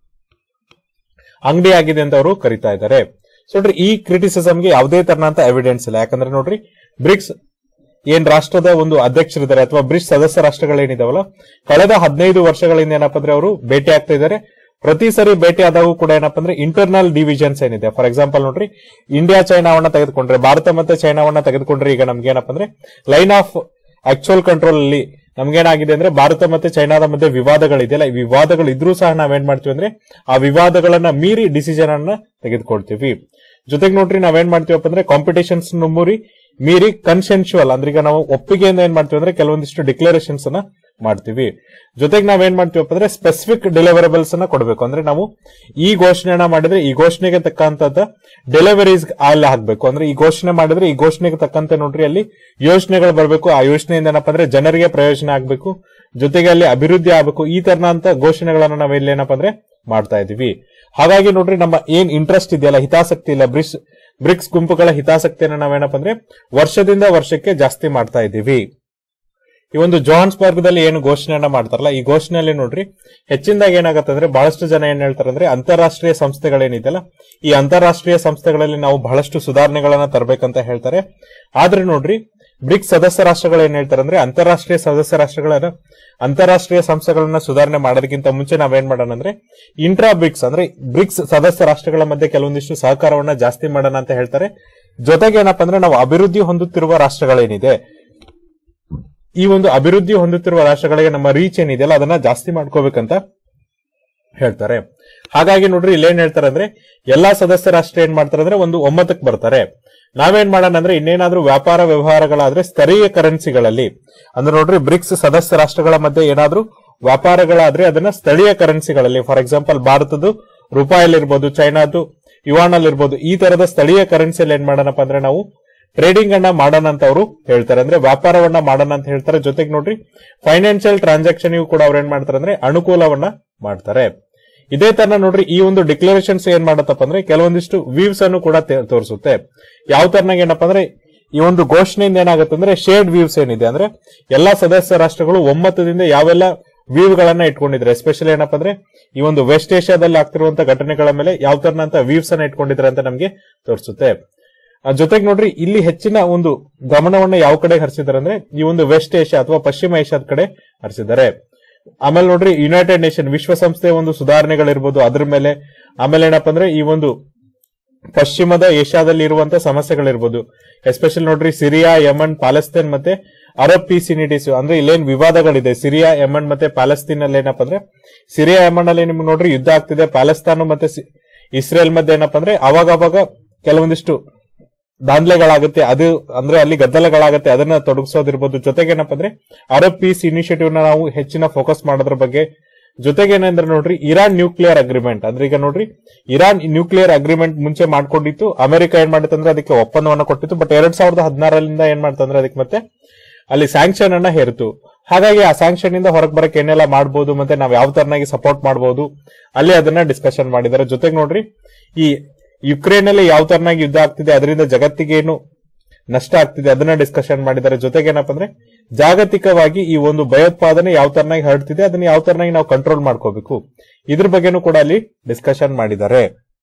ಅಂಗಡಿ ಆಗಿದೆ ಅಂತ ಅವರು ಕರಿತಾ ಇದ್ದಾರೆ ಸೊ ನೋಡ್ರಿ ಈ ಕ್ರಿಟಿಸಿಸಮ್ಗೆ ಯಾವುದೇ ತರನಂತ ಎವಿಡೆನ್ಸ್ ಇಲ್ಲ ಯಾಕಂದ್ರೆ ನೋಡ್ರಿ ಬ್ರಿಕ್ಸ್ ಏನ್ ರಾಷ್ಟ್ರದ ಒಂದು ಅಧ್ಯಕ್ಷರಿದ್ದಾರೆ ಅಥವಾ ಬ್ರಿಕ್ಸ್ ಸದಸ್ಯ ರಾಷ್ಟ್ರಗಳೇನಿದಾವಲ್ಲ ಕಳೆದ ಹದಿನೈದು ವರ್ಷಗಳಿಂದ ಏನಪ್ಪ ಅಂದ್ರೆ ಅವರು ಭೇಟಿ ಆಗ್ತಾ ಇದ್ದಾರೆ ಪ್ರತಿ ಸರಿ ಭೇಟಿ ಆದಾಗೂ ಕೂಡ ಏನಪ್ಪ ಅಂದ್ರೆ ಇಂಟರ್ನಲ್ ಡಿವಿಷನ್ಸ್ ಏನಿದೆ ಫಾರ್ ಎಕ್ಸಾಂಪಲ್ ನೋಡ್ರಿ ಇಂಡಿಯಾ ಚೈನಾವನ್ನ ತೆಗೆದುಕೊಂಡ್ರೆ ಭಾರತ ಮತ್ತೆ ಚೈನಾವನ್ನ ತೆಗೆದುಕೊಂಡ್ರೆ ಈಗ ನಮ್ಗೆ ಏನಪ್ಪ ಅಂದ್ರೆ ಲೈನ್ ಆಫ್ ಆಕ್ಚುಯಲ್ ಕಂಟ್ರೋಲ್ ಅಲ್ಲಿ ನಮ್ಗೇನಾಗಿದೆ ಅಂದ್ರೆ ಭಾರತ ಮತ್ತೆ ಚೈನಾದ ಮಧ್ಯೆ ವಿವಾದಗಳಿದೆಯಲ್ಲ ಈ ವಿವಾದಗಳು ಇದ್ರೂ ಸಹ ನಾವೇನ್ ಮಾಡ್ತೀವಿ ಅಂದ್ರೆ ಆ ವಿವಾದಗಳನ್ನ ಮೀರಿ ಡಿಸಿಷನ್ ಅನ್ನ ತೆಗೆದುಕೊಳ್ತೀವಿ ಜೊತೆಗೆ ನೋಡ್ರಿ ನಾವೇನ್ ಮಾಡ್ತೀವಪ್ಪ ಅಂದ್ರೆ ಕಾಂಪಿಟೇಷನ್ಸ್ ಮೀರಿ ಮೀರಿ ಕನ್ಸೆನ್ಶುವಲ್ ಅಂದ್ರೆ ಈಗ ನಾವು ಒಪ್ಪಿಗೆಯಿಂದ ಏನ್ ಮಾಡ್ತೀವಿ ಅಂದ್ರೆ ಕೆಲವೊಂದಿಷ್ಟು ಡಿಕ್ಲರೇಷನ್ಸ್ ಅನ್ನ ಮಾಡ್ತೀವಿ ಜೊತೆಗೆ ನಾವೇನ್ ಮಾಡ್ತೀವಪ್ಪ ಅಂದ್ರೆ ಸ್ಪೆಸಿಫಿಕ್ ಡೆಲಿವರಬಲ್ಸ್ ಅನ್ನ ಕೊಡಬೇಕು ಅಂದ್ರೆ ನಾವು ಈ ಘೋಷಣೆನ ಮಾಡಿದ್ರೆ ಈ ಘೋಷಣೆಗೆ ತಕ್ಕಂತದ ಡೆಲಿವರೀಸ್ ಅಲ್ಲಿ ಹಾಕ್ಬೇಕು ಅಂದ್ರೆ ಈ ಘೋಷಣೆ ಮಾಡಿದ್ರೆ ಈ ಘೋಷಣೆಗೆ ತಕ್ಕಂತೆ ನೋಡ್ರಿ ಅಲ್ಲಿ ಯೋಜನೆಗಳು ಬರಬೇಕು ಆ ಯೋಜನೆಯಿಂದ ಏನಪ್ಪ ಅಂದ್ರೆ ಜನರಿಗೆ ಪ್ರಯೋಜನ ಆಗ್ಬೇಕು ಜೊತೆಗೆ ಅಲ್ಲಿ ಅಭಿವೃದ್ಧಿ ಆಗ್ಬೇಕು ಈ ತರನಂತ ಘೋಷಣೆಗಳನ್ನ ನಾವ್ ಇಲ್ಲಿ ಏನಪ್ಪ ಅಂದ್ರೆ ಮಾಡ್ತಾ ಇದೀವಿ ಹಾಗಾಗಿ ನೋಡ್ರಿ ನಮ್ಮ ಏನ್ ಇಂಟ್ರೆಸ್ಟ್ ಇದೆಯಲ್ಲ ಹಿತಾಸಕ್ತಿ ಇಲ್ಲ ಬ್ರಿಕ್ಸ್ ಬ್ರಿಕ್ಸ್ ಗುಂಪುಗಳ ಹಿತಾಸಕ್ತಿಯನ್ನ ನಾವೇನಪ್ಪ ಅಂದ್ರೆ ವರ್ಷದಿಂದ ವರ್ಷಕ್ಕೆ ಜಾಸ್ತಿ ಮಾಡ್ತಾ ಇದ್ದೀವಿ ಈ ಒಂದು ಜೋಹಾನ್ಸ್ಬರ್ಗ್ದಲ್ಲಿ ಏನು ಘೋಷಣೆಯನ್ನ ಮಾಡ್ತಾರಲ್ಲ ಈ ಘೋಷಣೆಯಲ್ಲಿ ನೋಡ್ರಿ ಹೆಚ್ಚಿನದಾಗಿ ಏನಾಗತ್ತೆ ಅಂದ್ರೆ ಬಹಳಷ್ಟು ಜನ ಏನ್ ಹೇಳ್ತಾರೆ ಅಂದ್ರೆ ಅಂತಾರಾಷ್ಟ್ರೀಯ ಸಂಸ್ಥೆಗಳೇನಿದೆಯಲ್ಲ ಈ ಅಂತಾರಾಷ್ಟ್ರೀಯ ಸಂಸ್ಥೆಗಳಲ್ಲಿ ನಾವು ಬಹಳಷ್ಟು ಸುಧಾರಣೆಗಳನ್ನ ತರಬೇಕಂತ ಹೇಳ್ತಾರೆ ಆದ್ರೆ ನೋಡ್ರಿ ಬ್ರಿಕ್ಸ್ ಸದಸ್ಯ ರಾಷ್ಟ್ರಗಳು ಏನ್ ಹೇಳ್ತಾರೆ ಅಂದ್ರೆ ಅಂತಾರಾಷ್ಟ್ರೀಯ ಸದಸ್ಯ ರಾಷ್ಟ್ರಗಳನ್ನ ಅಂತಾರಾಷ್ಟ್ರೀಯ ಸಂಸ್ಥೆಗಳನ್ನ ಸುಧಾರಣೆ ಮಾಡೋದಕ್ಕಿಂತ ಮುಂಚೆ ನಾವೇನ್ ಮಾಡೋಣ ಅಂದ್ರೆ ಇಂಟ್ರಾ ಬ್ರಿಕ್ಸ್ ಅಂದ್ರೆ ಬ್ರಿಕ್ಸ್ ಸದಸ್ಯ ರಾಷ್ಟ್ರಗಳ ಮಧ್ಯೆ ಕೆಲವೊಂದಿಷ್ಟು ಸಹಕಾರವನ್ನ ಜಾಸ್ತಿ ಮಾಡೋಣ ಅಂತ ಹೇಳ್ತಾರೆ ಜೊತೆಗೆ ಏನಪ್ಪಾ ಅಂದ್ರೆ ನಾವು ಅಭಿವೃದ್ಧಿ ಹೊಂದುತ್ತಿರುವ ರಾಷ್ಟ್ರಗಳೇನಿದೆ ಈ ಒಂದು ಅಭಿವೃದ್ಧಿ ಹೊಂದುತ್ತಿರುವ ರಾಷ್ಟ್ರಗಳಿಗೆ ನಮ್ಮ ರೀಚ್ ಏನಿದೆಯಲ್ಲ ಅದನ್ನ ಜಾಸ್ತಿ ಮಾಡ್ಕೋಬೇಕಂತ ಹೇಳ್ತಾರೆ ಹಾಗಾಗಿ ನೋಡ್ರಿ ಇಲ್ಲೇನ್ ಹೇಳ್ತಾರೆ ಅಂದ್ರೆ ಎಲ್ಲಾ ಸದಸ್ಯ ರಾಷ್ಟ್ರ ಏನ್ ಮಾಡ್ತಾರೆ ಅಂದ್ರೆ ಒಂದು ಒಮ್ಮತಕ್ಕೆ ಬರ್ತಾರೆ ನಾವೇನ್ ಮಾಡೋಣ ಅಂದ್ರೆ ಇನ್ನೇನಾದ್ರೂ ವ್ಯಾಪಾರ ವ್ಯವಹಾರಗಳಾದ್ರೆ ಸ್ಥಳೀಯ ಕರೆನ್ಸಿಗಳಲ್ಲಿ ಅಂದ್ರೆ ನೋಡ್ರಿ ಬ್ರಿಕ್ಸ್ ಸದಸ್ಯ ರಾಷ್ಟ್ರಗಳ ಮಧ್ಯೆ ಏನಾದ್ರೂ ವ್ಯಾಪಾರಗಳಾದ್ರೆ ಅದನ್ನ ಸ್ಥಳೀಯ ಕರೆನ್ಸಿಗಳಲ್ಲಿ ಫಾರ್ ಎಕ್ಸಾಂಪಲ್ ಭಾರತದ್ದು ರೂಪಾಯಲ್ಲಿರ್ಬೋದು ಚೈನಾದು ಯುವಾನ್ ಇರ್ಬೋದು ಈ ತರದ ಸ್ಥಳೀಯ ಕರೆನ್ಸಿಯಲ್ಲಿ ಏನ್ ಮಾಡೋಣಪ್ಪ ಅಂದ್ರೆ ನಾವು ಟ್ರೇಡಿಂಗ್ ಅನ್ನ ಮಾಡೋಣ ಅಂತ ಅವರು ಹೇಳ್ತಾರೆ ಅಂದ್ರೆ ವ್ಯಾಪಾರವನ್ನ ಮಾಡೋಣ ಅಂತ ಹೇಳ್ತಾರೆ ಜೊತೆಗೆ ನೋಡ್ರಿ ಫೈನಾನ್ಷಿಯಲ್ ಟ್ರಾನ್ಸಾಕ್ಷನ್ ಕೂಡ ಅವ್ರು ಏನ್ ಮಾಡ್ತಾರೆ ಅಂದ್ರೆ ಅನುಕೂಲವನ್ನ ಮಾಡ್ತಾರೆ ಇದೇ ತರ ನೋಡ್ರಿ ಈ ಒಂದು ಡಿಕ್ಲರೇಷನ್ಸ್ ಏನ್ ಮಾಡತ್ತಪ್ಪ ಅಂದ್ರೆ ಕೆಲವೊಂದಿಷ್ಟು ವ್ಯೂಸ್ ಅನ್ನು ಕೂಡ ತೇ- ತೋರಿಸುತ್ತೆ ಯಾವ ತರನಾಗ ಏನಪ್ಪಾ ಅಂದ್ರೆ ಈ ಒಂದು ಘೋಷಣೆಯಿಂದ ಏನಾಗುತ್ತೆ ಅಂದ್ರೆ ಶೇರ್ಡ್ ವ್ಯೂಸ್ ಏನಿದೆ ಅಂದ್ರೆ ಎಲ್ಲಾ ಸದಸ್ಯ ರಾಷ್ಟ್ರಗಳು ಒಮ್ಮತದಿಂದ ಯಾವೆಲ್ಲ ವ್ಯೂ ಗಳನ್ನ ಇಟ್ಕೊಂಡಿದ್ರೆ ಎಸ್ಪೆಷಲಿ ಏನಪ್ಪಾ ಅಂದ್ರೆ ಈ ಒಂದು ವೆಸ್ಟ್ ಏಷ್ಯಾದಲ್ಲಿ ಆಗ್ತಿರುವಂತ ಘಟನೆಗಳ ಮೇಲೆ ಯಾವ ತರನಂತ ವ್ಯೂಸ್ ಅನ್ನ ಇಟ್ಕೊಂಡಿದ್ರೆ ಅಂತ ನಮಗೆ ತೋರಿಸುತ್ತೆ ಆ ಜೊತೆಗೆ ನೋಡ್ರಿ ಇಲ್ಲಿ ಹೆಚ್ಚಿನ ಒಂದು ಗಮನವನ್ನ ಯಾವ ಕಡೆ ಹರಿಸಿದ್ದಾರೆ ಅಂದ್ರೆ ಈ ಒಂದು ವೆಸ್ಟ್ ಏಷ್ಯಾ ಅಥವಾ ಪಶ್ಚಿಮ ಏಷ್ಯಾದ ಕಡೆ ಹರಿಸಿದ್ದಾರೆ ಆಮೇಲೆ ನೋಡ್ರಿ ಯುನೈಟೆಡ್ ನೇಷನ್ ವಿಶ್ವಸಂಸ್ಥೆಯ ಒಂದು ಸುಧಾರಣೆಗಳಿರ್ಬೋದು ಅದ್ರ ಮೇಲೆ ಆಮೇಲೆ ಏನಪ್ಪಾ ಅಂದ್ರೆ ಈ ಒಂದು ಪಶ್ಚಿಮದ ಏಷ್ಯಾದಲ್ಲಿ ಇರುವಂತ ಸಮಸ್ಯೆಗಳಿರ್ಬೋದು ಎಸ್ಪೆಷಲಿ ನೋಡ್ರಿ ಸಿರಿಯಾ ಯಮನ್ ಪ್ಯಾಲೆಸ್ತೈನ್ ಮತ್ತೆ ಅರಬ್ ಪೀಸ್ ಇನಿಟಿಸ್ ಅಂದ್ರೆ ಇಲ್ಲೇನ್ ವಿವಾದಗಳಿದೆ ಸಿರಿಯಾ ಯಮನ್ ಮತ್ತೆ ಪ್ಯಾಲೆಸ್ತೀನ್ ಅಲ್ಲಿ ಏನಪ್ಪಾ ಅಂದ್ರೆ ಸಿರಿಯಾ ಯಮನ್ ಅಲ್ಲಿ ನಿಮ್ಗೆ ನೋಡ್ರಿ ಯುದ್ಧ ಆಗ್ತಿದೆ ಪ್ಯಾಲೆಸ್ತಾನ್ ಮತ್ತೆ ಸಿ- ಇಸ್ರೇಲ್ ಮಧ್ಯೆ ಏನಪ್ಪಾ ಅಂದ್ರೆ ಅವಾಗ ಅವಾಗ ಕೆಲವೊಂದಿಷ್ಟು ದಾಂಧಲೆಗಳಾಗುತ್ತೆ ಅದು ಅಂದ್ರೆ ಅಲ್ಲಿ ಗದ್ದಲಗಳಾಗುತ್ತೆ ಅದನ್ನ ತೊಡಗಿಸೋದಿರ್ಬೋದು ಜೊತೆಗೆ ಏನಪ್ಪಾ ಅಂದ್ರೆ ಅರಬ್ ಪೀಸ್ ಇನಿಷಿಯೇಟಿವ್ ನ ನಾವು ಹೆಚ್ಚಿನ ಫೋಕಸ್ ಮಾಡೋದ್ರ ಬಗ್ಗೆ ಜೊತೆಗೆ ಏನಂದ್ರೆ ನೋಡ್ರಿ ಇರಾನ್ ನ್ಯೂಕ್ಲಿಯರ್ ಅಗ್ರಿಮೆಂಟ್ ಅಂದ್ರೆ ಈಗ ನೋಡ್ರಿ ಇರಾನ್ ನ್ಯೂಕ್ಲಿಯರ್ ಅಗ್ರಿಮೆಂಟ್ ಮುಂಚೆ ಮಾಡ್ಕೊಂಡಿತ್ತು ಅಮೆರಿಕ ಏನ್ ಮಾಡಿತ್ತಂದ್ರೆ ಅದಕ್ಕೆ ಒಪ್ಪಂದವನ್ನ ಕೊಟ್ಟಿತ್ತು ಬಟ್ ಎರಡ್ ಸಾವಿರದ ಹದಿನಾರರಿಂದ ಏನ್ ಮಾಡ್ತಂದ್ರೆ ಅದಕ್ಕೆ ಮತ್ತೆ ಅಲ್ಲಿ ಸ್ಯಾಂಕ್ಷನ್ ಅನ್ನ ಹೇರಿತು ಹಾಗಾಗಿ ಆ ಸ್ಯಾಂಕ್ಷನ್ ಇಂದ ಹೊರಗೆ ಬರಕ್ಕೆ ಏನೆಲ್ಲ ಮಾಡಬಹುದು ಮತ್ತೆ ನಾವ್ ಯಾವ ತರನಾಗಿ ಸಪೋರ್ಟ್ ಮಾಡಬಹುದು ಅಲ್ಲಿ ಅದನ್ನ ಡಿಸ್ಕಷನ್ ಮಾಡಿದ್ದಾರೆ ಜೊತೆಗೆ ನೋಡ್ರಿ ಈ ಯುಕ್ರೇನ್ ಅಲ್ಲಿ ಯಾವ ತರನಾಗಿ ಯುದ್ಧ ಆಗ್ತಿದೆ ಅದರಿಂದ ಜಗತ್ತಿಗೆ ಏನು ನಷ್ಟ ಆಗ್ತಿದೆ ಅದನ್ನ ಡಿಸ್ಕಷನ್ ಮಾಡಿದ್ದಾರೆ ಜೊತೆಗೆ ಏನಪ್ಪಾ ಅಂದ್ರೆ ಜಾಗತಿಕವಾಗಿ ಈ ಒಂದು ಭಯೋತ್ಪಾದನೆ ಯಾವ ತರನಾಗಿ ಹರಡ್ತಿದೆ ಅದನ್ನ ಯಾವ ತರನಾಗಿ ನಾವು ಕಂಟ್ರೋಲ್ ಮಾಡ್ಕೋಬೇಕು ಇದ್ರ ಬಗ್ಗೆನೂ ಕೂಡ ಅಲ್ಲಿ ಡಿಸ್ಕಷನ್ ಮಾಡಿದ್ದಾರೆ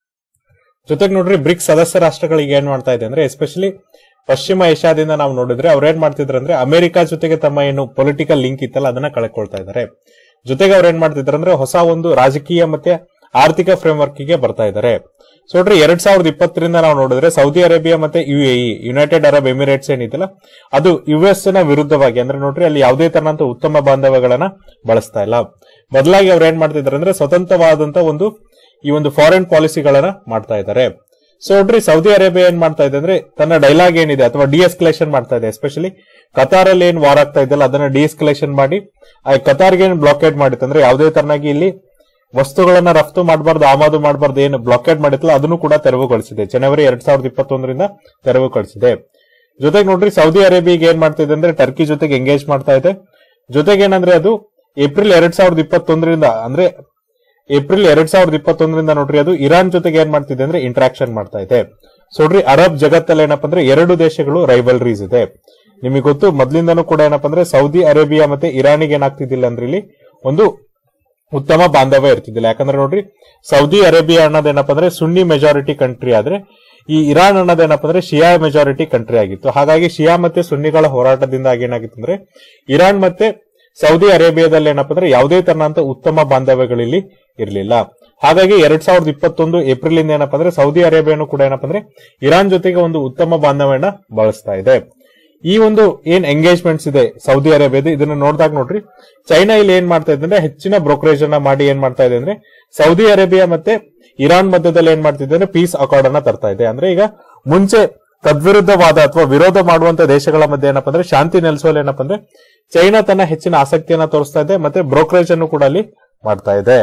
ಜೊತೆಗೆ ನೋಡ್ರಿ ಬ್ರಿಕ್ಸ್ ಸದಸ್ಯ ರಾಷ್ಟ್ರಗಳಿಗೆ ಏನ್ ಮಾಡ್ತಾ ಇದೆ ಅಂದ್ರೆ ಎಸ್ಪೆಷಲಿ ಪಶ್ಚಿಮ ಏಷ್ಯಾದಿಂದ ನಾವು ನೋಡಿದ್ರೆ ಅವ್ರು ಏನ್ ಮಾಡ್ತಿದ್ರು ಅಂದ್ರೆ ಅಮೆರಿಕ ಜೊತೆಗೆ ತಮ್ಮ ಏನು ಪೊಲಿಟಿಕಲ್ ಲಿಂಕ್ ಇತ್ತಲ್ಲ ಅದನ್ನ ಕಳ್ಕೊಳ್ತಾ ಇದ್ದಾರೆ ಜೊತೆಗೆ ಅವ್ರು ಏನ್ ಮಾಡ್ತಿದ್ರು ಅಂದ್ರೆ ಹೊಸ ಒಂದು ರಾಜಕೀಯ ಮತ್ತೆ ಆರ್ಥಿಕ ಫ್ರೇಮ್ವರ್ಕ್ ಗೆ ಬರ್ತಾ ಇದ್ದಾರೆ ಸೊ ನೋಡ್ರಿ ಎರಡ್ ಸಾವಿರದ ಇಪ್ಪತ್ತರಿಂದ ನಾವು ನೋಡಿದ್ರೆ ಸೌದಿ ಅರೇಬಿಯಾ ಮತ್ತೆ U A United Arab Emirates ಏನಿದೆಯಲ್ಲ ಅದು ಯು ಎಸ್ ನ ವಿರುದ್ಧವಾಗಿ ಅಂದ್ರೆ ನೋಡ್ರಿ ಅಲ್ಲಿ ಯಾವುದೇ ತರನಂತ ಉತ್ತಮ ಬಾಂಧವ್ಯಗಳನ್ನ ಬಳಸ್ತಾ ಇಲ್ಲ ಬದಲಾಗಿ ಅವ್ರು ಏನ್ ಮಾಡ್ತಿದ್ದಾರೆ ಅಂದ್ರೆ ಸ್ವತಂತ್ರವಾದಂತ ಒಂದು ಈ ಒಂದು ಫಾರಿನ್ ಪಾಲಿಸಿಗಳನ್ನ ಮಾಡ್ತಾ ಇದ್ದಾರೆ ಸೊ ನೋಡ್ರಿ ಸೌದಿ ಅರೇಬಿಯಾ ಏನ್ ಮಾಡ್ತಾ ಇದೆ ಅಂದ್ರೆ ತನ್ನ ಡೈಲಾಗ್ ಏನಿದೆ ಅಥವಾ ಡಿಎಸ್ಕಲೇಷನ್ ಮಾಡ್ತಾ ಇದೆ ಎಸ್ಪೆಷಲಿ ಕತಾರ್ ಅಲ್ಲಿ ಏನ್ ವಾರ್ ಆಗ್ತಾ ಇದೆಯಲ್ಲ ಅದನ್ನ ಡಿಎಸ್ಕಲೇಷನ್ ಮಾಡಿ ಆ ಕತಾರ್ಗೆ ಏನ್ ಬ್ಲಾಕೇಡ್ ಮಾಡಿತ್ತು ಅಂದ್ರೆ ಯಾವುದೇ ತರನಾಗಿ ಇಲ್ಲಿ ವಸ್ತುಗಳನ್ನ ರಫ್ತು ಮಾಡಬಾರ್ದು ಆಮದು ಮಾಡಬಾರ್ದು ಏನು ಬ್ಲಾಕೇಡ್ ಮಾಡಿತ್ತಲ್ಲ ಅದನ್ನು ಕೂಡ ತೆರವುಗೊಳಿಸಿದೆ ಜನವರಿ ಎರಡ್ ಸಾವಿರದ ಇಪ್ಪತ್ತೊಂದರಿಂದ ತೆರವುಗೊಳಿಸಿದೆ ಜೊತೆಗೆ ನೋಡ್ರಿ ಸೌದಿ ಅರೇಬಿಯಾಗೆ ಏನ್ ಮಾಡ್ತಿದೆ ಅಂದ್ರೆ ಟರ್ಕಿ ಜೊತೆಗೆ ಎಂಗೇಜ್ ಮಾಡ್ತಾ ಇದೆ ಜೊತೆಗೆ ಏನಂದ್ರೆ ಅದು ಏಪ್ರಿಲ್ ಎರಡ್ ಸಾವಿರದ ಇಪ್ಪತ್ತೊಂದರಿಂದ ಅಂದ್ರೆ ಏಪ್ರಿಲ್ ಎರಡ್ ಸಾವಿರದ ಇಪ್ಪತ್ತೊಂದರಿಂದ ನೋಡ್ರಿ ಅದು ಇರಾನ್ ಜೊತೆಗೆ ಏನ್ ಮಾಡ್ತಿದೆ ಅಂದ್ರೆ ಇಂಟ್ರಾಕ್ಷನ್ ಮಾಡ್ತಾ ಇದೆ ಸೊ ನೋಡ್ರಿ ಅರಬ್ ಜಗತ್ತಲ್ಲಿ ಏನಪ್ಪಾ ಅಂದ್ರೆ ಎರಡು ದೇಶಗಳು ರೈವಲ್ರೀಸ್ ಇದೆ ನಿಮಗೆ ಗೊತ್ತು ಮೊದ್ಲಿಂದನೂ ಕೂಡ ಏನಪ್ಪಾ ಅಂದ್ರೆ ಸೌದಿ ಅರೇಬಿಯಾ ಮತ್ತೆ ಇರಾನಿಗೆ ಏನಾಗ್ತಿದ್ದಿಲ್ಲ ಅಂದ್ರೆ ಇಲ್ಲಿ ಒಂದು ಉತ್ತಮ ಬಾಂಧವ್ಯ ಇರ್ತಿದ್ದಿಲ್ಲ ಯಾಕಂದ್ರೆ ನೋಡ್ರಿ ಸೌದಿ ಅರೇಬಿಯಾ ಅನ್ನೋದೇನಪ್ಪ ಅಂದ್ರೆ ಸುನ್ನಿ ಮೆಜಾರಿಟಿ ಕಂಟ್ರಿ ಆದ್ರೆ ಈ ಇರಾನ್ ಅನ್ನೋದೇನಪ್ಪ ಅಂದ್ರೆ ಶಿಯಾ ಮೆಜಾರಿಟಿ ಕಂಟ್ರಿ ಆಗಿತ್ತು ಹಾಗಾಗಿ ಶಿಯಾ ಮತ್ತೆ ಸುನ್ನಿಗಳ ಹೋರಾಟದಿಂದಾಗಿ ಏನಾಗಿತ್ತು ಅಂದ್ರೆ ಇರಾನ್ ಮತ್ತೆ ಸೌದಿ ಅರೇಬಿಯಾದಲ್ಲಿ ಏನಪ್ಪ ಅಂದ್ರೆ ಯಾವುದೇ ತರನಂತ ಉತ್ತಮ ಬಾಂಧವ್ಯಗಳಿಲ್ಲಿ ಇರಲಿಲ್ಲ ಹಾಗಾಗಿ ಎರಡ್ ಸಾವಿರದ ಇಪ್ಪತ್ತೊಂದು ಏಪ್ರಿಲ್ ಇಂದ ಏನಪ್ಪ ಅಂದ್ರೆ ಸೌದಿ ಅರೇಬಿಯಾನು ಕೂಡ ಏನಪ್ಪ ಅಂದ್ರೆ ಇರಾನ್ ಜೊತೆಗೆ ಒಂದು ಉತ್ತಮ ಬಾಂಧವ್ಯನ ಬಳಸ್ತಾ ಇದೆ ಈ ಒಂದು ಏನ್ ಎಂಗೇಜ್ಮೆಂಟ್ಸ್ ಇದೆ ಸೌದಿ ಅರೇಬಿಯಾದ ಇದನ್ನ ನೋಡಿದಾಗ ನೋಡ್ರಿ ಚೈನಾ ಇಲ್ಲಿ ಏನ್ ಮಾಡ್ತಾ ಇದೆ ಅಂದ್ರೆ ಹೆಚ್ಚಿನ ಬ್ರೋಕರೇಜ್ ಅನ್ನ ಮಾಡಿ ಏನ್ ಮಾಡ್ತಾ ಇದೆ ಅಂದ್ರೆ ಸೌದಿ ಅರೇಬಿಯಾ ಮತ್ತೆ ಇರಾನ್ ಮಧ್ಯದಲ್ಲಿ ಏನ್ ಮಾಡ್ತಿದೆ ಅಂದ್ರೆ ಪೀಸ್ ಅಕಾರ್ಡ್ ಅನ್ನ ತರ್ತಾ ಇದೆ ಅಂದ್ರೆ ಈಗ ಮುಂಚೆ ತದ್ವಿರುದ್ಧವಾದ ಅಥವಾ ವಿರೋಧ ಮಾಡುವಂತ ದೇಶಗಳ ಮಧ್ಯೆ ಏನಪ್ಪಾ ಅಂದ್ರೆ ಶಾಂತಿ ನೆಲೆಸುವಲ್ಲಿ ಏನಪ್ಪಾ ಅಂದ್ರೆ ಚೈನಾ ತನ್ನ ಹೆಚ್ಚಿನ ಆಸಕ್ತಿಯನ್ನ ತೋರಿಸ್ತಾ ಇದೆ ಮತ್ತೆ ಬ್ರೋಕರೇಜ್ ಅನ್ನು ಕೂಡ ಅಲ್ಲಿ ಮಾಡ್ತಾ ಇದೆ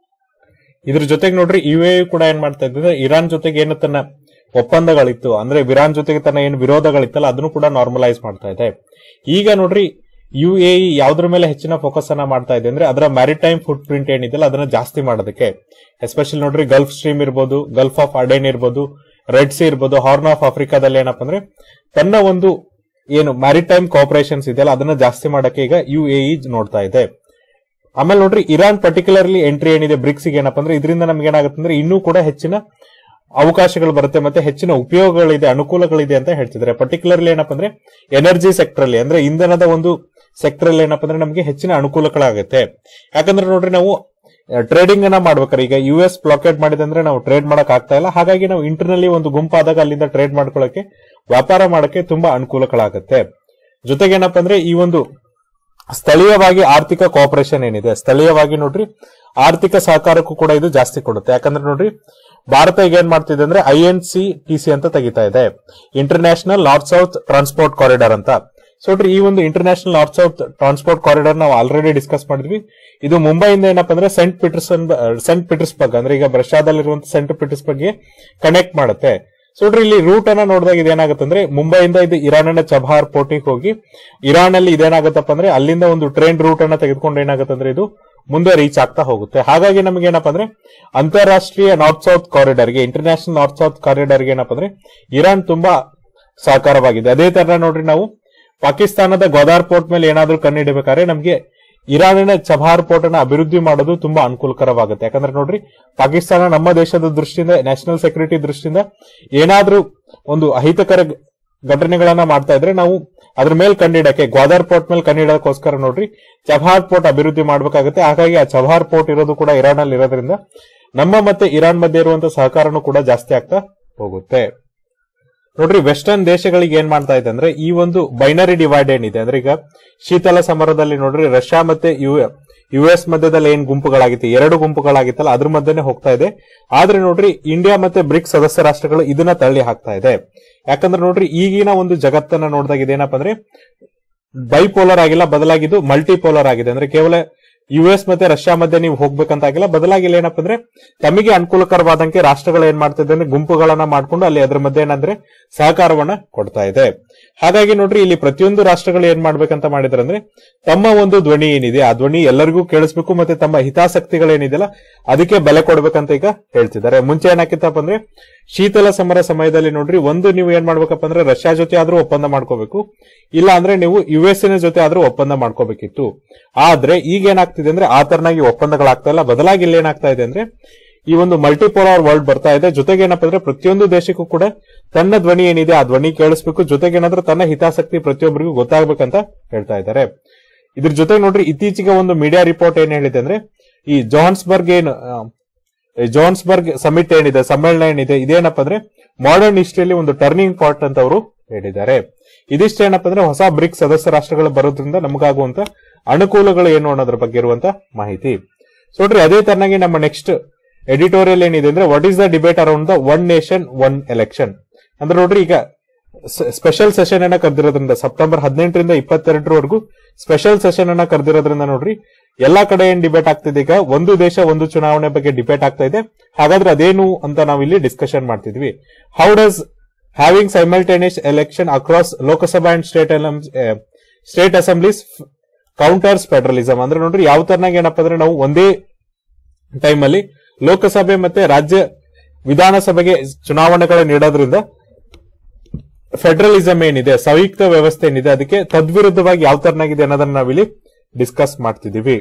ಇದ್ರ ಜೊತೆಗೆ ನೋಡ್ರಿ ಯು ಎ ಕೂಡ ಏನ್ ಮಾಡ್ತಾ ಇದ್ರೆ ಇರಾನ್ ಜೊತೆಗೆ ಏನು ತನ್ನ ಒಪ್ಪಂದಗಳಿತ್ತು ಅಂದ್ರೆ ಇರಾನ್ ಜೊತೆಗೆ ತನ್ನ ಏನು ವಿರೋಧಗಳಿತ್ತಲ್ಲ ಅದನ್ನು ಕೂಡ ನಾರ್ಮಲೈಸ್ ಮಾಡ್ತಾ ಇದೆ ಈಗ ನೋಡ್ರಿ ಯು ಎ ಯಾವ್ದ್ರ ಮೇಲೆ ಹೆಚ್ಚಿನ ಫೋಕಸ್ ಅನ್ನ ಮಾಡ್ತಾ ಇದೆ ಅಂದ್ರೆ ಅದರ ಮ್ಯಾರಿಟೈಮ್ ಫುಟ್ ಪ್ರಿಂಟ್ ಏನಿದೆಯಲ್ಲ ಅದನ್ನ ಜಾಸ್ತಿ ಮಾಡೋದಕ್ಕೆ ಎಸ್ಪೆಷಲಿ ನೋಡ್ರಿ ಗಲ್ಫ್ ಸ್ಟ್ರೀಮ್ ಇರ್ಬೋದು ಗಲ್ಫ್ ಆಫ್ ಅಡೇನ್ ಇರ್ಬೋದು ರೆಡ್ ಸಿ ಇರ್ಬೋದು ಹಾರ್ನ್ ಆಫ್ ಆಫ್ರಿಕಾದಲ್ಲಿ ಏನಪ್ಪ ಅಂದ್ರೆ ತನ್ನ ಒಂದು ಏನು ಮ್ಯಾರಿಟೈಮ್ ಕೋಪರೇಷನ್ಸ್ ಇದೆಯಲ್ಲ ಅದನ್ನ ಜಾಸ್ತಿ ಮಾಡಕ್ಕೆ ಈಗ ಯು ಎ ನೋಡ್ತಾ ಇದೆ ಆಮೇಲೆ ನೋಡ್ರಿ ಇರಾನ್ ಪರ್ಟಿಕ್ಯುಲರ್ಲಿ ಎಂಟ್ರಿ ಏನಿದೆ ಬ್ರಿಕ್ಸ್ ಏನಪ್ಪ ಅಂದ್ರೆ ಇದರಿಂದ ನಮ್ಗೆ ಏನಾಗುತ್ತೆ ಅಂದ್ರೆ ಇನ್ನೂ ಕೂಡ ಹೆಚ್ಚಿನ ಅವಕಾಶಗಳು ಬರುತ್ತೆ ಮತ್ತೆ ಹೆಚ್ಚಿನ ಉಪಯೋಗಗಳಿದೆ ಅನುಕೂಲಗಳಿದೆ ಅಂತ ಹೇಳ್ತಿದ್ದಾರೆ ಪರ್ಟಿಕ್ಯುಲರ್ಲಿ ಏನಪ್ಪ ಅಂದ್ರೆ ಎನರ್ಜಿ ಸೆಕ್ಟರ್ ಅಲ್ಲಿ ಅಂದ್ರೆ ಇಂಧನದ ಒಂದು ಸೆಕ್ಟರ್ ಅಲ್ಲಿ ಏನಪ್ಪ ಅಂದ್ರೆ ನಮಗೆ ಹೆಚ್ಚಿನ ಅನುಕೂಲಗಳಾಗುತ್ತೆ ಯಾಕಂದ್ರೆ ನೋಡ್ರಿ ನಾವು ಟ್ರೇಡಿಂಗ್ ಅನ್ನ ಮಾಡ್ಬೇಕಾರೆ ಈಗ ಯು ಎಸ್ ಬ್ಲಾಕೆಟ್ ಮಾಡಿದಂದ್ರೆ ನಾವು ಟ್ರೇಡ್ ಮಾಡಕ್ ಆಗ್ತಾ ಇಲ್ಲ ಹಾಗಾಗಿ ನಾವು ಇಂಟರ್ನಲ್ಲಿ ಒಂದು ಗುಂಪಾದಾಗ ಅಲ್ಲಿಂದ ಟ್ರೇಡ್ ಮಾಡ್ಕೊಳ್ಳಕ್ಕೆ ವ್ಯಾಪಾರ ಮಾಡಕ್ಕೆ ತುಂಬಾ ಅನುಕೂಲಗಳಾಗುತ್ತೆ ಜೊತೆಗೆ ಏನಪ್ಪ ಅಂದ್ರೆ ಈ ಒಂದು ಸ್ಥಳೀಯವಾಗಿ ಆರ್ಥಿಕ ಕೋಆಪರೇಷನ್ ಏನಿದೆ ಸ್ಥಳೀಯವಾಗಿ ನೋಡ್ರಿ ಆರ್ಥಿಕ ಸಹಕಾರಕ್ಕೂ ಕೂಡ ಇದು ಜಾಸ್ತಿ ಕೊಡುತ್ತೆ ಯಾಕಂದ್ರೆ ನೋಡ್ರಿ ಭಾರತ ಈಗ ಏನ್ ಮಾಡ್ತಿದೆ ಅಂದ್ರೆ I N C T C ಅಂತ ತೆಗಿತಾ ಇದೆ international north south transport corridor ಅಂತ ಸೊ ನೋಡ್ರಿ ಈ ಒಂದು international north south transport corridor ನಾವು ಆಲ್ರೆಡಿ ಡಿಸ್ಕಸ್ ಮಾಡಿದ್ವಿ ಇದು ಮುಂಬೈಯಿಂದ ಏನಪ್ಪ ಅಂದ್ರೆ ಸೆಂಟ್ ಪೀಟರ್ಸನ್ ಸೆಂಟ್ ಪೀಟರ್ಸ್ಬರ್ಗ್ ಅಂದ್ರೆ ಈಗ ರಷ್ಯಾದಲ್ಲಿರುವಂತ ಸೆಂಟ್ ಪೀಟರ್ಸ್ಬರ್ಗ್ಗೆ ಕನೆಕ್ಟ್ ಮಾಡುತ್ತೆ ಸೊ ನೋಡ್ರಿ ಇಲ್ಲಿ ರೂಟ್ ಅನ್ನ ನೋಡಿದಾಗ ಇದೇನಾಗುತ್ತೆ ಅಂದ್ರೆ ಮುಂಬೈಯಿಂದ ಇದು ಇರಾನ್ನ ಚಬಹಾರ್ ಪೋರ್ಟಿಗೆ ಹೋಗಿ ಇರಾನ್ ಅಲ್ಲಿ ಇದೇನಾಗುತ್ತಪ್ಪ ಅಂದ್ರೆ ಅಲ್ಲಿಂದ ಒಂದು ಟ್ರೈನ್ ರೂಟ್ ಅನ್ನ ತೆಗೆದುಕೊಂಡು ಏನಾಗುತ್ತೆ ಅಂದ್ರೆ ಇದು ಮುಂದೆ ರೀಚ್ ಆಗ್ತಾ ಹೋಗುತ್ತೆ ಹಾಗಾಗಿ ನಮಗೆ ಏನಪ್ಪ ಅಂದ್ರೆ ಅಂತಾರಾಷ್ಟ್ರೀಯ ನಾರ್ತ್ ಸೌತ್ ಕಾರಿಡಾರ್ಗೆ ಇಂಟರ್ನ್ಯಾಷನಲ್ ನಾರ್ತ್ ಸೌತ್ ಕಾರಿಡಾರ್ಗೆ ಏನಪ್ಪ ಅಂದ್ರೆ ಇರಾನ್ ತುಂಬಾ ಸಹಕಾರವಾಗಿದೆ ಅದೇ ತರ ನೋಡ್ರಿ ನಾವು ಪಾಕಿಸ್ತಾನದ ಗೋದಾರ್ ಪೋರ್ಟ್ ಮೇಲೆ ಏನಾದ್ರೂ ಕಣ್ಣಿಡಬೇಕಾದ್ರೆ ನಮಗೆ ಇರಾನಿನ ಚಬಹಾರ್ ಪೋರ್ಟ್ ಅನ್ನ ಅಭಿವೃದ್ಧಿ ಮಾಡೋದು ತುಂಬಾ ಅನುಕೂಲಕರವಾಗುತ್ತೆ ಯಾಕಂದ್ರೆ ನೋಡ್ರಿ ಪಾಕಿಸ್ತಾನ ನಮ್ಮ ದೇಶದ ದೃಷ್ಟಿಯಿಂದ ನ್ಯಾಷನಲ್ ಸೆಕ್ಯೂರಿಟಿ ದೃಷ್ಟಿಯಿಂದ ಏನಾದ್ರೂ ಒಂದು ಅಹಿತಕರ ಘಟನೆಗಳನ್ನ ಮಾಡ್ತಾ ಇದ್ರೆ ನಾವು ಅದ್ರ ಮೇಲೆ ಕಂಡಿಡಕ್ಕೆ ಗ್ವಾದರ್ ಪೋರ್ಟ್ ಮೇಲೆ ಕಂಡಿಡೋದಕ್ಕೋಸ್ಕರ ನೋಡ್ರಿ ಚಬಹಾರ್ ಪೋರ್ಟ್ ಅಭಿವೃದ್ಧಿ ಮಾಡಬೇಕಾಗುತ್ತೆ ಹಾಗಾಗಿ ಆ ಚಬಹಾರ್ ಪೋರ್ಟ್ ಇರೋದು ಕೂಡ ಇರಾನ್ ಅಲ್ಲಿ ಇರೋದ್ರಿಂದ ನಮ್ಮ ಮತ್ತೆ ಇರಾನ್ ಮಧ್ಯೆ ಇರುವಂತಹ ಸಹಕಾರನೂ ಕೂಡ ಜಾಸ್ತಿ ಆಗ್ತಾ ಹೋಗುತ್ತೆ ನೋಡ್ರಿ ವೆಸ್ಟರ್ನ್ ದೇಶಗಳಿಗೆ ಏನ್ ಮಾಡ್ತಾ ಇದೆ ಅಂದ್ರೆ ಈ ಒಂದು ಬೈನರಿ ಡಿವೈಡ್ ಏನಿದೆ ಅಂದ್ರೆ ಈಗ ಶೀತಲ ಸಮರದಲ್ಲಿ ನೋಡ್ರಿ ರಷ್ಯಾ ಮತ್ತೆ ಯು ಯು ಎಸ್ ಮಧ್ಯದಲ್ಲಿ ಏನ್ ಗುಂಪುಗಳಾಗಿತ್ತು ಎರಡು ಗುಂಪುಗಳಾಗಿತ್ತಲ್ಲ ಅದ್ರ ಮಧ್ಯೆನೆ ಹೋಗ್ತಾ ಇದೆ ಆದ್ರೆ ನೋಡ್ರಿ ಇಂಡಿಯಾ ಮತ್ತೆ ಬ್ರಿಕ್ಸ್ ಸದಸ್ಯ ರಾಷ್ಟ್ರಗಳು ಇದನ್ನ ತಳ್ಳಿ ಹಾಕ್ತಾ ಇದೆ ಯಾಕಂದ್ರೆ ನೋಡ್ರಿ ಈಗಿನ ಒಂದು ಜಗತ್ತನ್ನ ನೋಡಿದಾಗ ಇದೇನಪ್ಪ ಅಂದ್ರೆ ಬೈಪೋಲರ್ ಆಗಿಲ್ಲ ಬದಲಾಗಿದ್ದು ಮಲ್ಟಿಪೋಲರ್ ಆಗಿದೆ ಅಂದ್ರೆ ಕೇವಲ ಯು ಎಸ್ ಮತ್ತೆ ರಷ್ಯಾ ಮಧ್ಯೆ ನೀವು ಹೋಗ್ಬೇಕಂತ ಆಗಿಲ್ಲ ಬದಲಾಗಿ ಇಲ್ಲಿ ಏನಪ್ಪ ಅಂದ್ರೆ ತಮಗೆ ಅನುಕೂಲಕರವಾದಂಗೆ ರಾಷ್ಟ್ರಗಳು ಏನ್ ಮಾಡ್ತಿದೆ ಅಂದ್ರೆ ಗುಂಪುಗಳನ್ನ ಮಾಡ್ಕೊಂಡು ಅಲ್ಲಿ ಅದ್ರ ಮಧ್ಯೆ ಏನಂದ್ರೆ ಸಹಕಾರವನ್ನ ಕೊಡ್ತಾ ಇದೆ ಹಾಗಾಗಿ ನೋಡ್ರಿ ಇಲ್ಲಿ ಪ್ರತಿಯೊಂದು ರಾಷ್ಟ್ರಗಳು ಏನ್ ಮಾಡ್ಬೇಕಂತ ಮಾಡಿದ್ರೆ ಅಂದ್ರೆ ತಮ್ಮ ಒಂದು ಧ್ವನಿ ಏನಿದೆ ಆ ಧ್ವನಿ ಎಲ್ಲರಿಗೂ ಕೇಳಿಸ್ಬೇಕು ಮತ್ತೆ ತಮ್ಮ ಹಿತಾಸಕ್ತಿಗಳೇನಿದೆಯಲ್ಲ ಅದಕ್ಕೆ ಬೆಲೆ ಕೊಡ್ಬೇಕಂತ ಈಗ ಹೇಳ್ತಿದ್ದಾರೆ ಮುಂಚೆ ಏನಾಕಿತ್ತಪ್ಪ ಅಂದ್ರೆ ಶೀತಲ ಸಮರ ಸಮಯದಲ್ಲಿ ನೋಡ್ರಿ ಒಂದು ನೀವು ಏನ್ ಮಾಡ್ಬೇಕಪ್ಪ ಅಂದ್ರೆ ರಷ್ಯಾ ಜೊತೆ ಆದ್ರೂ ಒಪ್ಪಂದ ಮಾಡ್ಕೋಬೇಕು ಇಲ್ಲ ಅಂದ್ರೆ ನೀವು ಯು ಎಸ್ ಎನ್ ಜೊತೆ ಆದ್ರೂ ಒಪ್ಪಂದ ಮಾಡ್ಕೋಬೇಕಿತ್ತು ಆದ್ರೆ ಈಗ ಏನಾಗ್ತಿದೆ ಅಂದ್ರೆ ಆ ತರನಾಗಿ ಒಪ್ಪಂದಗಳಾಗ್ತಾ ಇಲ್ಲ ಬದಲಾಗಿ ಇಲ್ಲಿ ಏನಾಗ್ತಾ ಇದೆ ಅಂದ್ರೆ ಈ ಒಂದು ಮಲ್ಟಿಪೋಲಾರ್ ವರ್ಲ್ಡ್ ಬರ್ತಾ ಇದೆ ಜೊತೆಗೆ ಏನಪ್ಪ ಅಂದ್ರೆ ಪ್ರತಿಯೊಂದು ದೇಶಕ್ಕೂ ಕೂಡ ತನ್ನ ಧ್ವನಿ ಏನಿದೆ ಆ ಧ್ವನಿ ಕೇಳಿಸ್ಬೇಕು ಜೊತೆಗೆ ಏನಾದ್ರೂ ತನ್ನ ಹಿತಾಸಕ್ತಿ ಪ್ರತಿಯೊಬ್ಬರಿಗೂ ಗೊತ್ತಾಗ್ಬೇಕಂತ ಹೇಳ್ತಾ ಇದ್ದಾರೆ ಇದ್ರ ಜೊತೆಗೆ ನೋಡ್ರಿ ಇತ್ತೀಚೆಗೆ ಒಂದು ಮೀಡಿಯಾ ರಿಪೋರ್ಟ್ ಏನ್ ಹೇಳಿದೆ ಅಂದ್ರೆ ಈ ಜಾನ್ಸ್ಬರ್ಗ್ ಏನು ಆ, ಈ ಜಾನ್ಸ್ಬರ್ಗ್ ಸಮಿಟ್ ಏನಿದೆ ಸಮ್ಮೇಳನ ಏನಿದೆ ಇದೇನಪ್ಪ ಅಂದ್ರೆ ಮಾಡರ್ನ್ ಹಿಸ್ಟ್ರಿಯಲ್ಲಿ ಒಂದು ಟರ್ನಿಂಗ್ ಪಾಯಿಂಟ್ ಅಂತ ಅವರು ಹೇಳಿದ್ದಾರೆ ಇದಿಷ್ಟು ಏನಪ್ಪ ಅಂದ್ರೆ ಹೊಸ ಬ್ರಿಕ್ಸ್ ಸದಸ್ಯ ರಾಷ್ಟ್ರಗಳು ಬರೋದ್ರಿಂದ ನಮಗಾಗುವಂತ ಅನುಕೂಲಗಳು ಏನು ಅನ್ನೋದ್ರ ಬಗ್ಗೆ ಇರುವಂತ ಮಾಹಿತಿ ಸೊ ನೋಡ್ರಿ ಅದೇ ತರನಾಗಿ ನಮ್ಮ ನೆಕ್ಸ್ಟ್ ಎಡಿಟೋರಿಯಲ್ ಏನಿದೆ ಅಂದ್ರೆ what is the debate around the one nation one election ಅಂದ್ರೆ ನೋಡ್ರಿ ಈಗ ಸ್ಪೆಷಲ್ ಸೆಷನ್ ಅನ್ನ ಕರೆದಿರೋದ್ರಿಂದ ಸೆಪ್ಟೆಂಬರ್ ಹದಿನೆಂಟರಿಂದ ಇಪ್ಪತ್ತೆರಡರವರೆಗೂ ಸ್ಪೆಷಲ್ ಸೆಷನ್ ಅನ್ನ ಕರೆದಿರೋದ್ರಿಂದ ನೋಡ್ರಿ ಎಲ್ಲಾ ಕಡೆ ಏನ್ ಡಿಬೇಟ್ ಆಗ್ತಿದೆ ಈಗ ಒಂದು ದೇಶ ಒಂದು ಚುನಾವಣೆ ಬಗ್ಗೆ ಡಿಬೇಟ್ ಆಗ್ತಾ ಇದೆ ಹಾಗಾದ್ರೆ ಅದೇನು ಅಂತ ನಾವು ಇಲ್ಲಿ ಡಿಸ್ಕಷನ್ ಮಾಡ್ತಿದ್ವಿ how does having simultaneous election across Lok Sabha and state state assemblies counters federalism ಅಂದ್ರೆ ನೋಡ್ರಿ ಯಾವ ತರನಾಗಿ ಏನಪ್ಪಾ ಅಂದ್ರೆ ನಾವು ಒಂದೇ ಟೈಮ್ ಅಲ್ಲಿ ಲೋಕಸಭೆ ಮತ್ತೆ ರಾಜ್ಯ ವಿಧಾನಸಭೆಗೆ ಚುನಾವಣೆಗಳ ನೀಡೋದ್ರಿಂದ ಫೆಡರಲಿಸಂ ಏನಿದೆ ಸಂಯುಕ್ತ ವ್ಯವಸ್ಥೆ ಏನಿದೆ ಅದಕ್ಕೆ ತದ್ವಿರುದ್ಧವಾಗಿ ಯಾವ ತರನಾಗಿದೆ ಅನ್ನೋದನ್ನ ನಾವಿಲ್ಲಿ ಡಿಸ್ಕಸ್ ಮಾಡ್ತಿದೀವಿ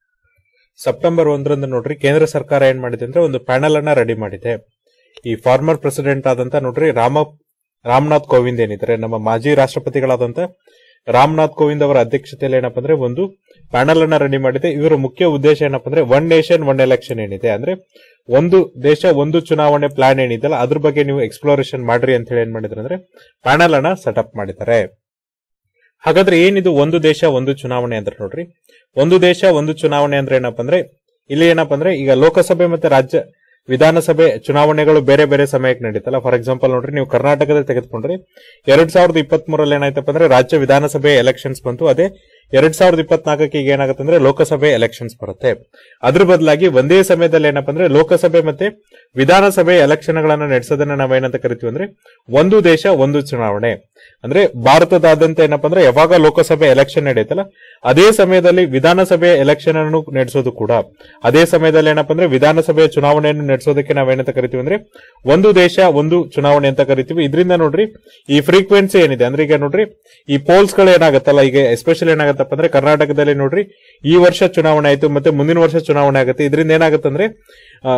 ಸೆಪ್ಟೆಂಬರ್ ಒಂದರಂದು ನೋಡ್ರಿ ಕೇಂದ್ರ ಸರ್ಕಾರ ಏನ್ ಮಾಡಿದೆ ಅಂದ್ರೆ ಒಂದು ಪ್ಯಾನಲ್ ಅನ್ನ ರೆಡಿ ಮಾಡಿದೆ ಈ ಫಾರ್ಮರ್ ಪ್ರೆಸಿಡೆಂಟ್ ಆದಂತ ನೋಡ್ರಿ ರಾಮ ರಾಮನಾಥ್ ಕೋವಿಂದ್ ಏನಿದ್ದಾರೆ ನಮ್ಮ ಮಾಜಿ ರಾಷ್ಟ್ರಪತಿಗಳಾದಂತ ರಾಮನಾಥ್ ಕೋವಿಂದ್ ಅವರ ಅಧ್ಯಕ್ಷತೆಯಲ್ಲಿ ಏನಪ್ಪಾ ಅಂದ್ರೆ ಒಂದು ಪ್ಯಾನಲ್ ಅನ್ನ ರೆಡಿ ಮಾಡಿದೆ ಇವರ ಮುಖ್ಯ ಉದ್ದೇಶ ಏನಪ್ಪಾ ಅಂದ್ರೆ ಒನ್ ನೇಷನ್ ಒನ್ ಎಲೆಕ್ಷನ್ ಏನಿದೆ ಅಂದ್ರೆ ಒಂದು ದೇಶ ಒಂದು ಚುನಾವಣೆ ಪ್ಲಾನ್ ಏನಿದೆಯಲ್ಲ ಅದ್ರ ಬಗ್ಗೆ ನೀವು ಎಕ್ಸ್ಪ್ಲೋರೇಷನ್ ಮಾಡ್ರಿ ಅಂತ ಹೇಳಿ ಏನ್ ಮಾಡಿದ್ರೆ ಅಂದ್ರೆ ಪ್ಯಾನಲ್ ಅನ್ನ ಸೆಟಪ್ ಮಾಡಿದ್ದಾರೆ ಹಾಗಾದ್ರೆ ಏನಿದು ಒಂದು ದೇಶ ಒಂದು ಚುನಾವಣೆ ಅಂದ್ರೆ ನೋಡ್ರಿ ಒಂದು ದೇಶ ಒಂದು ಚುನಾವಣೆ ಅಂದ್ರೆ ಏನಪ್ಪಾ ಅಂದ್ರೆ ಇಲ್ಲಿ ಏನಪ್ಪಾ ಅಂದ್ರೆ ಈಗ ಲೋಕಸಭೆ ಮತ್ತೆ ರಾಜ್ಯ ವಿಧಾನಸಭೆ ಚುನಾವಣೆಗಳು ಬೇರೆ ಬೇರೆ ಸಮಯಕ್ಕೆ ನಡೀತಲ್ಲ ಫಾರ್ ಎಕ್ಸಾಂಪಲ್ ನೋಡ್ರಿ ನೀವು ಕರ್ನಾಟಕದ ತೆಗೆದುಕೊಂಡ್ರಿ ಎರಡ್ ಸಾವಿರದ ಇಪ್ಪತ್ತ್ ಮೂರಲ್ಲಿ ಏನಾಯ್ತಪ್ಪ ಅಂದ್ರೆ ರಾಜ್ಯ ವಿಧಾನಸಭೆ ಎಲೆಕ್ಷನ್ಸ್ ಬಂತು ಅದೇ ಎರಡ್ ಸಾವಿರದ ಇಪ್ಪತ್ನಾಲ್ಕಕ್ಕೆ ಈಗ ಏನಾಗುತ್ತೆ ಅಂದ್ರೆ ಲೋಕಸಭೆ ಎಲೆಕ್ಷನ್ಸ್ ಬರುತ್ತೆ ಅದ್ರ ಬದಲಾಗಿ ಒಂದೇ ಸಮಯದಲ್ಲಿ ಏನಪ್ಪಾ ಅಂದ್ರೆ ಲೋಕಸಭೆ ಮತ್ತೆ ವಿಧಾನಸಭೆ ಎಲೆಕ್ಷನ್ ಗಳನ್ನ ನಡೆಸೋದನ್ನ ನಾವೇನಂತ ಕರಿತೀವಿ ಅಂದ್ರೆ ಒಂದು ದೇಶ ಒಂದು ಚುನಾವಣೆ ಅಂದ್ರೆ ಭಾರತದಾದ್ಯಂತ ಏನಪ್ಪಾ ಅಂದ್ರೆ ಯಾವಾಗ ಲೋಕಸಭೆ ಎಲೆಕ್ಷನ್ ನಡೆಯುತ್ತಲ್ಲ ಅದೇ ಸಮಯದಲ್ಲಿ ವಿಧಾನಸಭೆ ಎಲೆಕ್ಷನ್ ಅನ್ನು ನಡೆಸೋದು ಕೂಡ ಅದೇ ಸಮಯದಲ್ಲಿ ಏನಪ್ಪಾ ಅಂದ್ರೆ ವಿಧಾನಸಭೆಯ ಚುನಾವಣೆಯನ್ನು ನಡೆಸೋದಕ್ಕೆ ನಾವೇನಂತ ಕರಿತೀವಿ ಅಂದ್ರೆ ಒಂದು ದೇಶ ಒಂದು ಚುನಾವಣೆ ಅಂತ ಕರಿತೀವಿ ಇದರಿಂದ ನೋಡ್ರಿ ಈ ಫ್ರೀಕ್ವೆನ್ಸಿ ಏನಿದೆ ಅಂದ್ರೆ ಈಗ ನೋಡ್ರಿ ಈ ಪೋಲ್ಸ್ ಗಳು ಏನಾಗತ್ತಲ್ಲ ಈಗ ಎಸ್ಪೆಷಲಿ ಏನಾಗತ್ತಪ್ಪ ಅಂದ್ರೆ ಕರ್ನಾಟಕದಲ್ಲಿ ನೋಡ್ರಿ ಈ ವರ್ಷ ಚುನಾವಣೆ ಆಯ್ತು ಮತ್ತೆ ಮುಂದಿನ ವರ್ಷ ಚುನಾವಣೆ ಆಗುತ್ತೆ ಇದರಿಂದ ಏನಾಗತ್ತಂದ್ರೆ ಆ,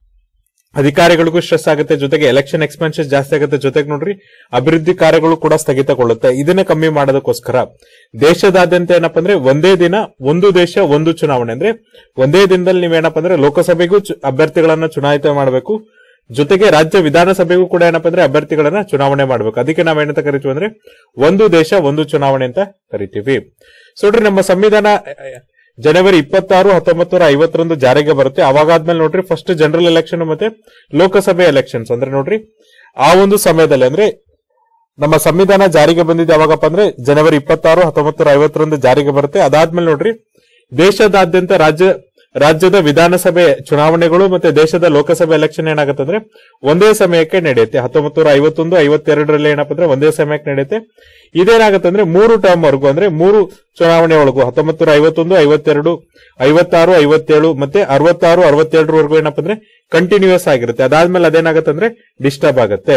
ಅಧಿಕಾರಿಗಳಿಗೂ ಸ್ಟ್ರೆಸ್ ಆಗುತ್ತೆ ಜೊತೆಗೆ ಎಲೆಕ್ಷನ್ ಎಕ್ಸ್ಪೆನ್ಸಸ್ ಜಾಸ್ತಿ ಆಗುತ್ತೆ ಜೊತೆಗೆ ನೋಡ್ರಿ ಅಭಿವೃದ್ಧಿ ಕಾರ್ಯಗಳು ಕೂಡ ಸ್ಥಗಿತಗೊಳ್ಳುತ್ತೆ ಇದನ್ನ ಕಮ್ಮಿ ಮಾಡೋದಕ್ಕೋಸ್ಕರ ದೇಶದಾದ್ಯಂತ ಏನಪ್ಪಾ ಅಂದ್ರೆ ಒಂದೇ ದಿನ ಒಂದು ದೇಶ ಒಂದು ಚುನಾವಣೆ ಅಂದ್ರೆ ಒಂದೇ ದಿನದಲ್ಲಿ ನೀವೇನಪ್ಪ ಅಂದ್ರೆ ಲೋಕಸಭೆಗೂ ಚು- ಅಭ್ಯರ್ಥಿಗಳನ್ನ ಚುನಾಯಿತ ಮಾಡಬೇಕು ಜೊತೆಗೆ ರಾಜ್ಯ ವಿಧಾನಸಭೆಗೂ ಕೂಡ ಏನಪ್ಪಾ ಅಂದ್ರೆ ಅಭ್ಯರ್ಥಿಗಳನ್ನ ಚುನಾವಣೆ ಮಾಡಬೇಕು ಅದಕ್ಕೆ ನಾವೇನಂತ ಕರಿತೀವಿ ಅಂದ್ರೆ ಒಂದು ದೇಶ ಒಂದು ಚುನಾವಣೆ ಅಂತ ಕರಿತೀವಿ ಸೊ ನೋಡ್ರಿ ನಮ್ಮ ಸಂವಿಧಾನ ಅಹ್, ಜನವರಿ ಇಪ್ಪತ್ತಾರು ಹತ್ತೊಂಬತ್ತು ನೂರ ಐವತ್ತರಂದು ಜಾರಿಗೆ ಬರುತ್ತೆ ಅವಾಗಾದ್ಮೇಲೆ ನೋಡ್ರಿ ಫಸ್ಟ್ ಜನರಲ್ ಎಲೆಕ್ಷನ್ ಮತ್ತೆ ಲೋಕಸಭೆ ಎಲೆಕ್ಷನ್ಸ್ ಅಂದ್ರೆ ನೋಡ್ರಿ ಆ ಒಂದು ಸಮಯದಲ್ಲಿ ಅಂದ್ರೆ ನಮ್ಮ ಸಂವಿಧಾನ ಜಾರಿಗೆ ಬಂದಿದ್ದು ಯಾವಾಗಪ್ಪ ಅಂದ್ರೆ ಜನವರಿ ಇಪ್ಪತ್ತಾರು ಹತ್ತೊಂಬತ್ತು ನೂರ ಐವತ್ತರಂದು ಜಾರಿಗೆ ಬರುತ್ತೆ ಅದಾದ್ಮೇಲೆ ನೋಡ್ರಿ ದೇಶದಾದ್ಯಂತ ರಾಜ್ಯ ರಾಜ್ಯದ ವಿಧಾನಸಭೆ ಚುನಾವಣೆಗಳು ಮತ್ತೆ ದೇಶದ ಲೋಕಸಭೆ ಎಲೆಕ್ಷನ್ ಏನಾಗುತ್ತೆ ಅಂದ್ರೆ ಒಂದೇ ಸಮಯಕ್ಕೆ ನಡೆಯುತ್ತೆ ಹತ್ತೊಂಬತ್ತು ನೂರ ಐವತ್ತೊಂದು ಐವತ್ತೆರಡರಲ್ಲಿ ಏನಪ್ಪ ಅಂದ್ರೆ ಒಂದೇ ಸಮಯಕ್ಕೆ ನಡೆಯುತ್ತೆ ಇದೇನಾಗುತ್ತೆ ಅಂದ್ರೆ ಮೂರು ಟರ್ಮ್ ವರೆಗೂ ಅಂದ್ರೆ ಮೂರು ಚುನಾವಣೆ ಒಳಗೂ ಹತ್ತೊಂಬತ್ತು ನೂರ ಐವತ್ತೊಂದು ಐವತ್ತೆರಡು ಐವತ್ತಾರು ಐವತ್ತೇಳು ಮತ್ತೆ ಅರವತ್ತಾರು ಅರವತ್ತೆರಡರವರೆಗೂ ಏನಪ್ಪ ಅಂದ್ರೆ ಕಂಟಿನ್ಯೂಸ್ ಆಗಿರುತ್ತೆ ಅದಾದ್ಮೇಲೆ ಅದೇನಾಗುತ್ತೆ ಅಂದ್ರೆ ಡಿಸ್ಟರ್ಬ್ ಆಗುತ್ತೆ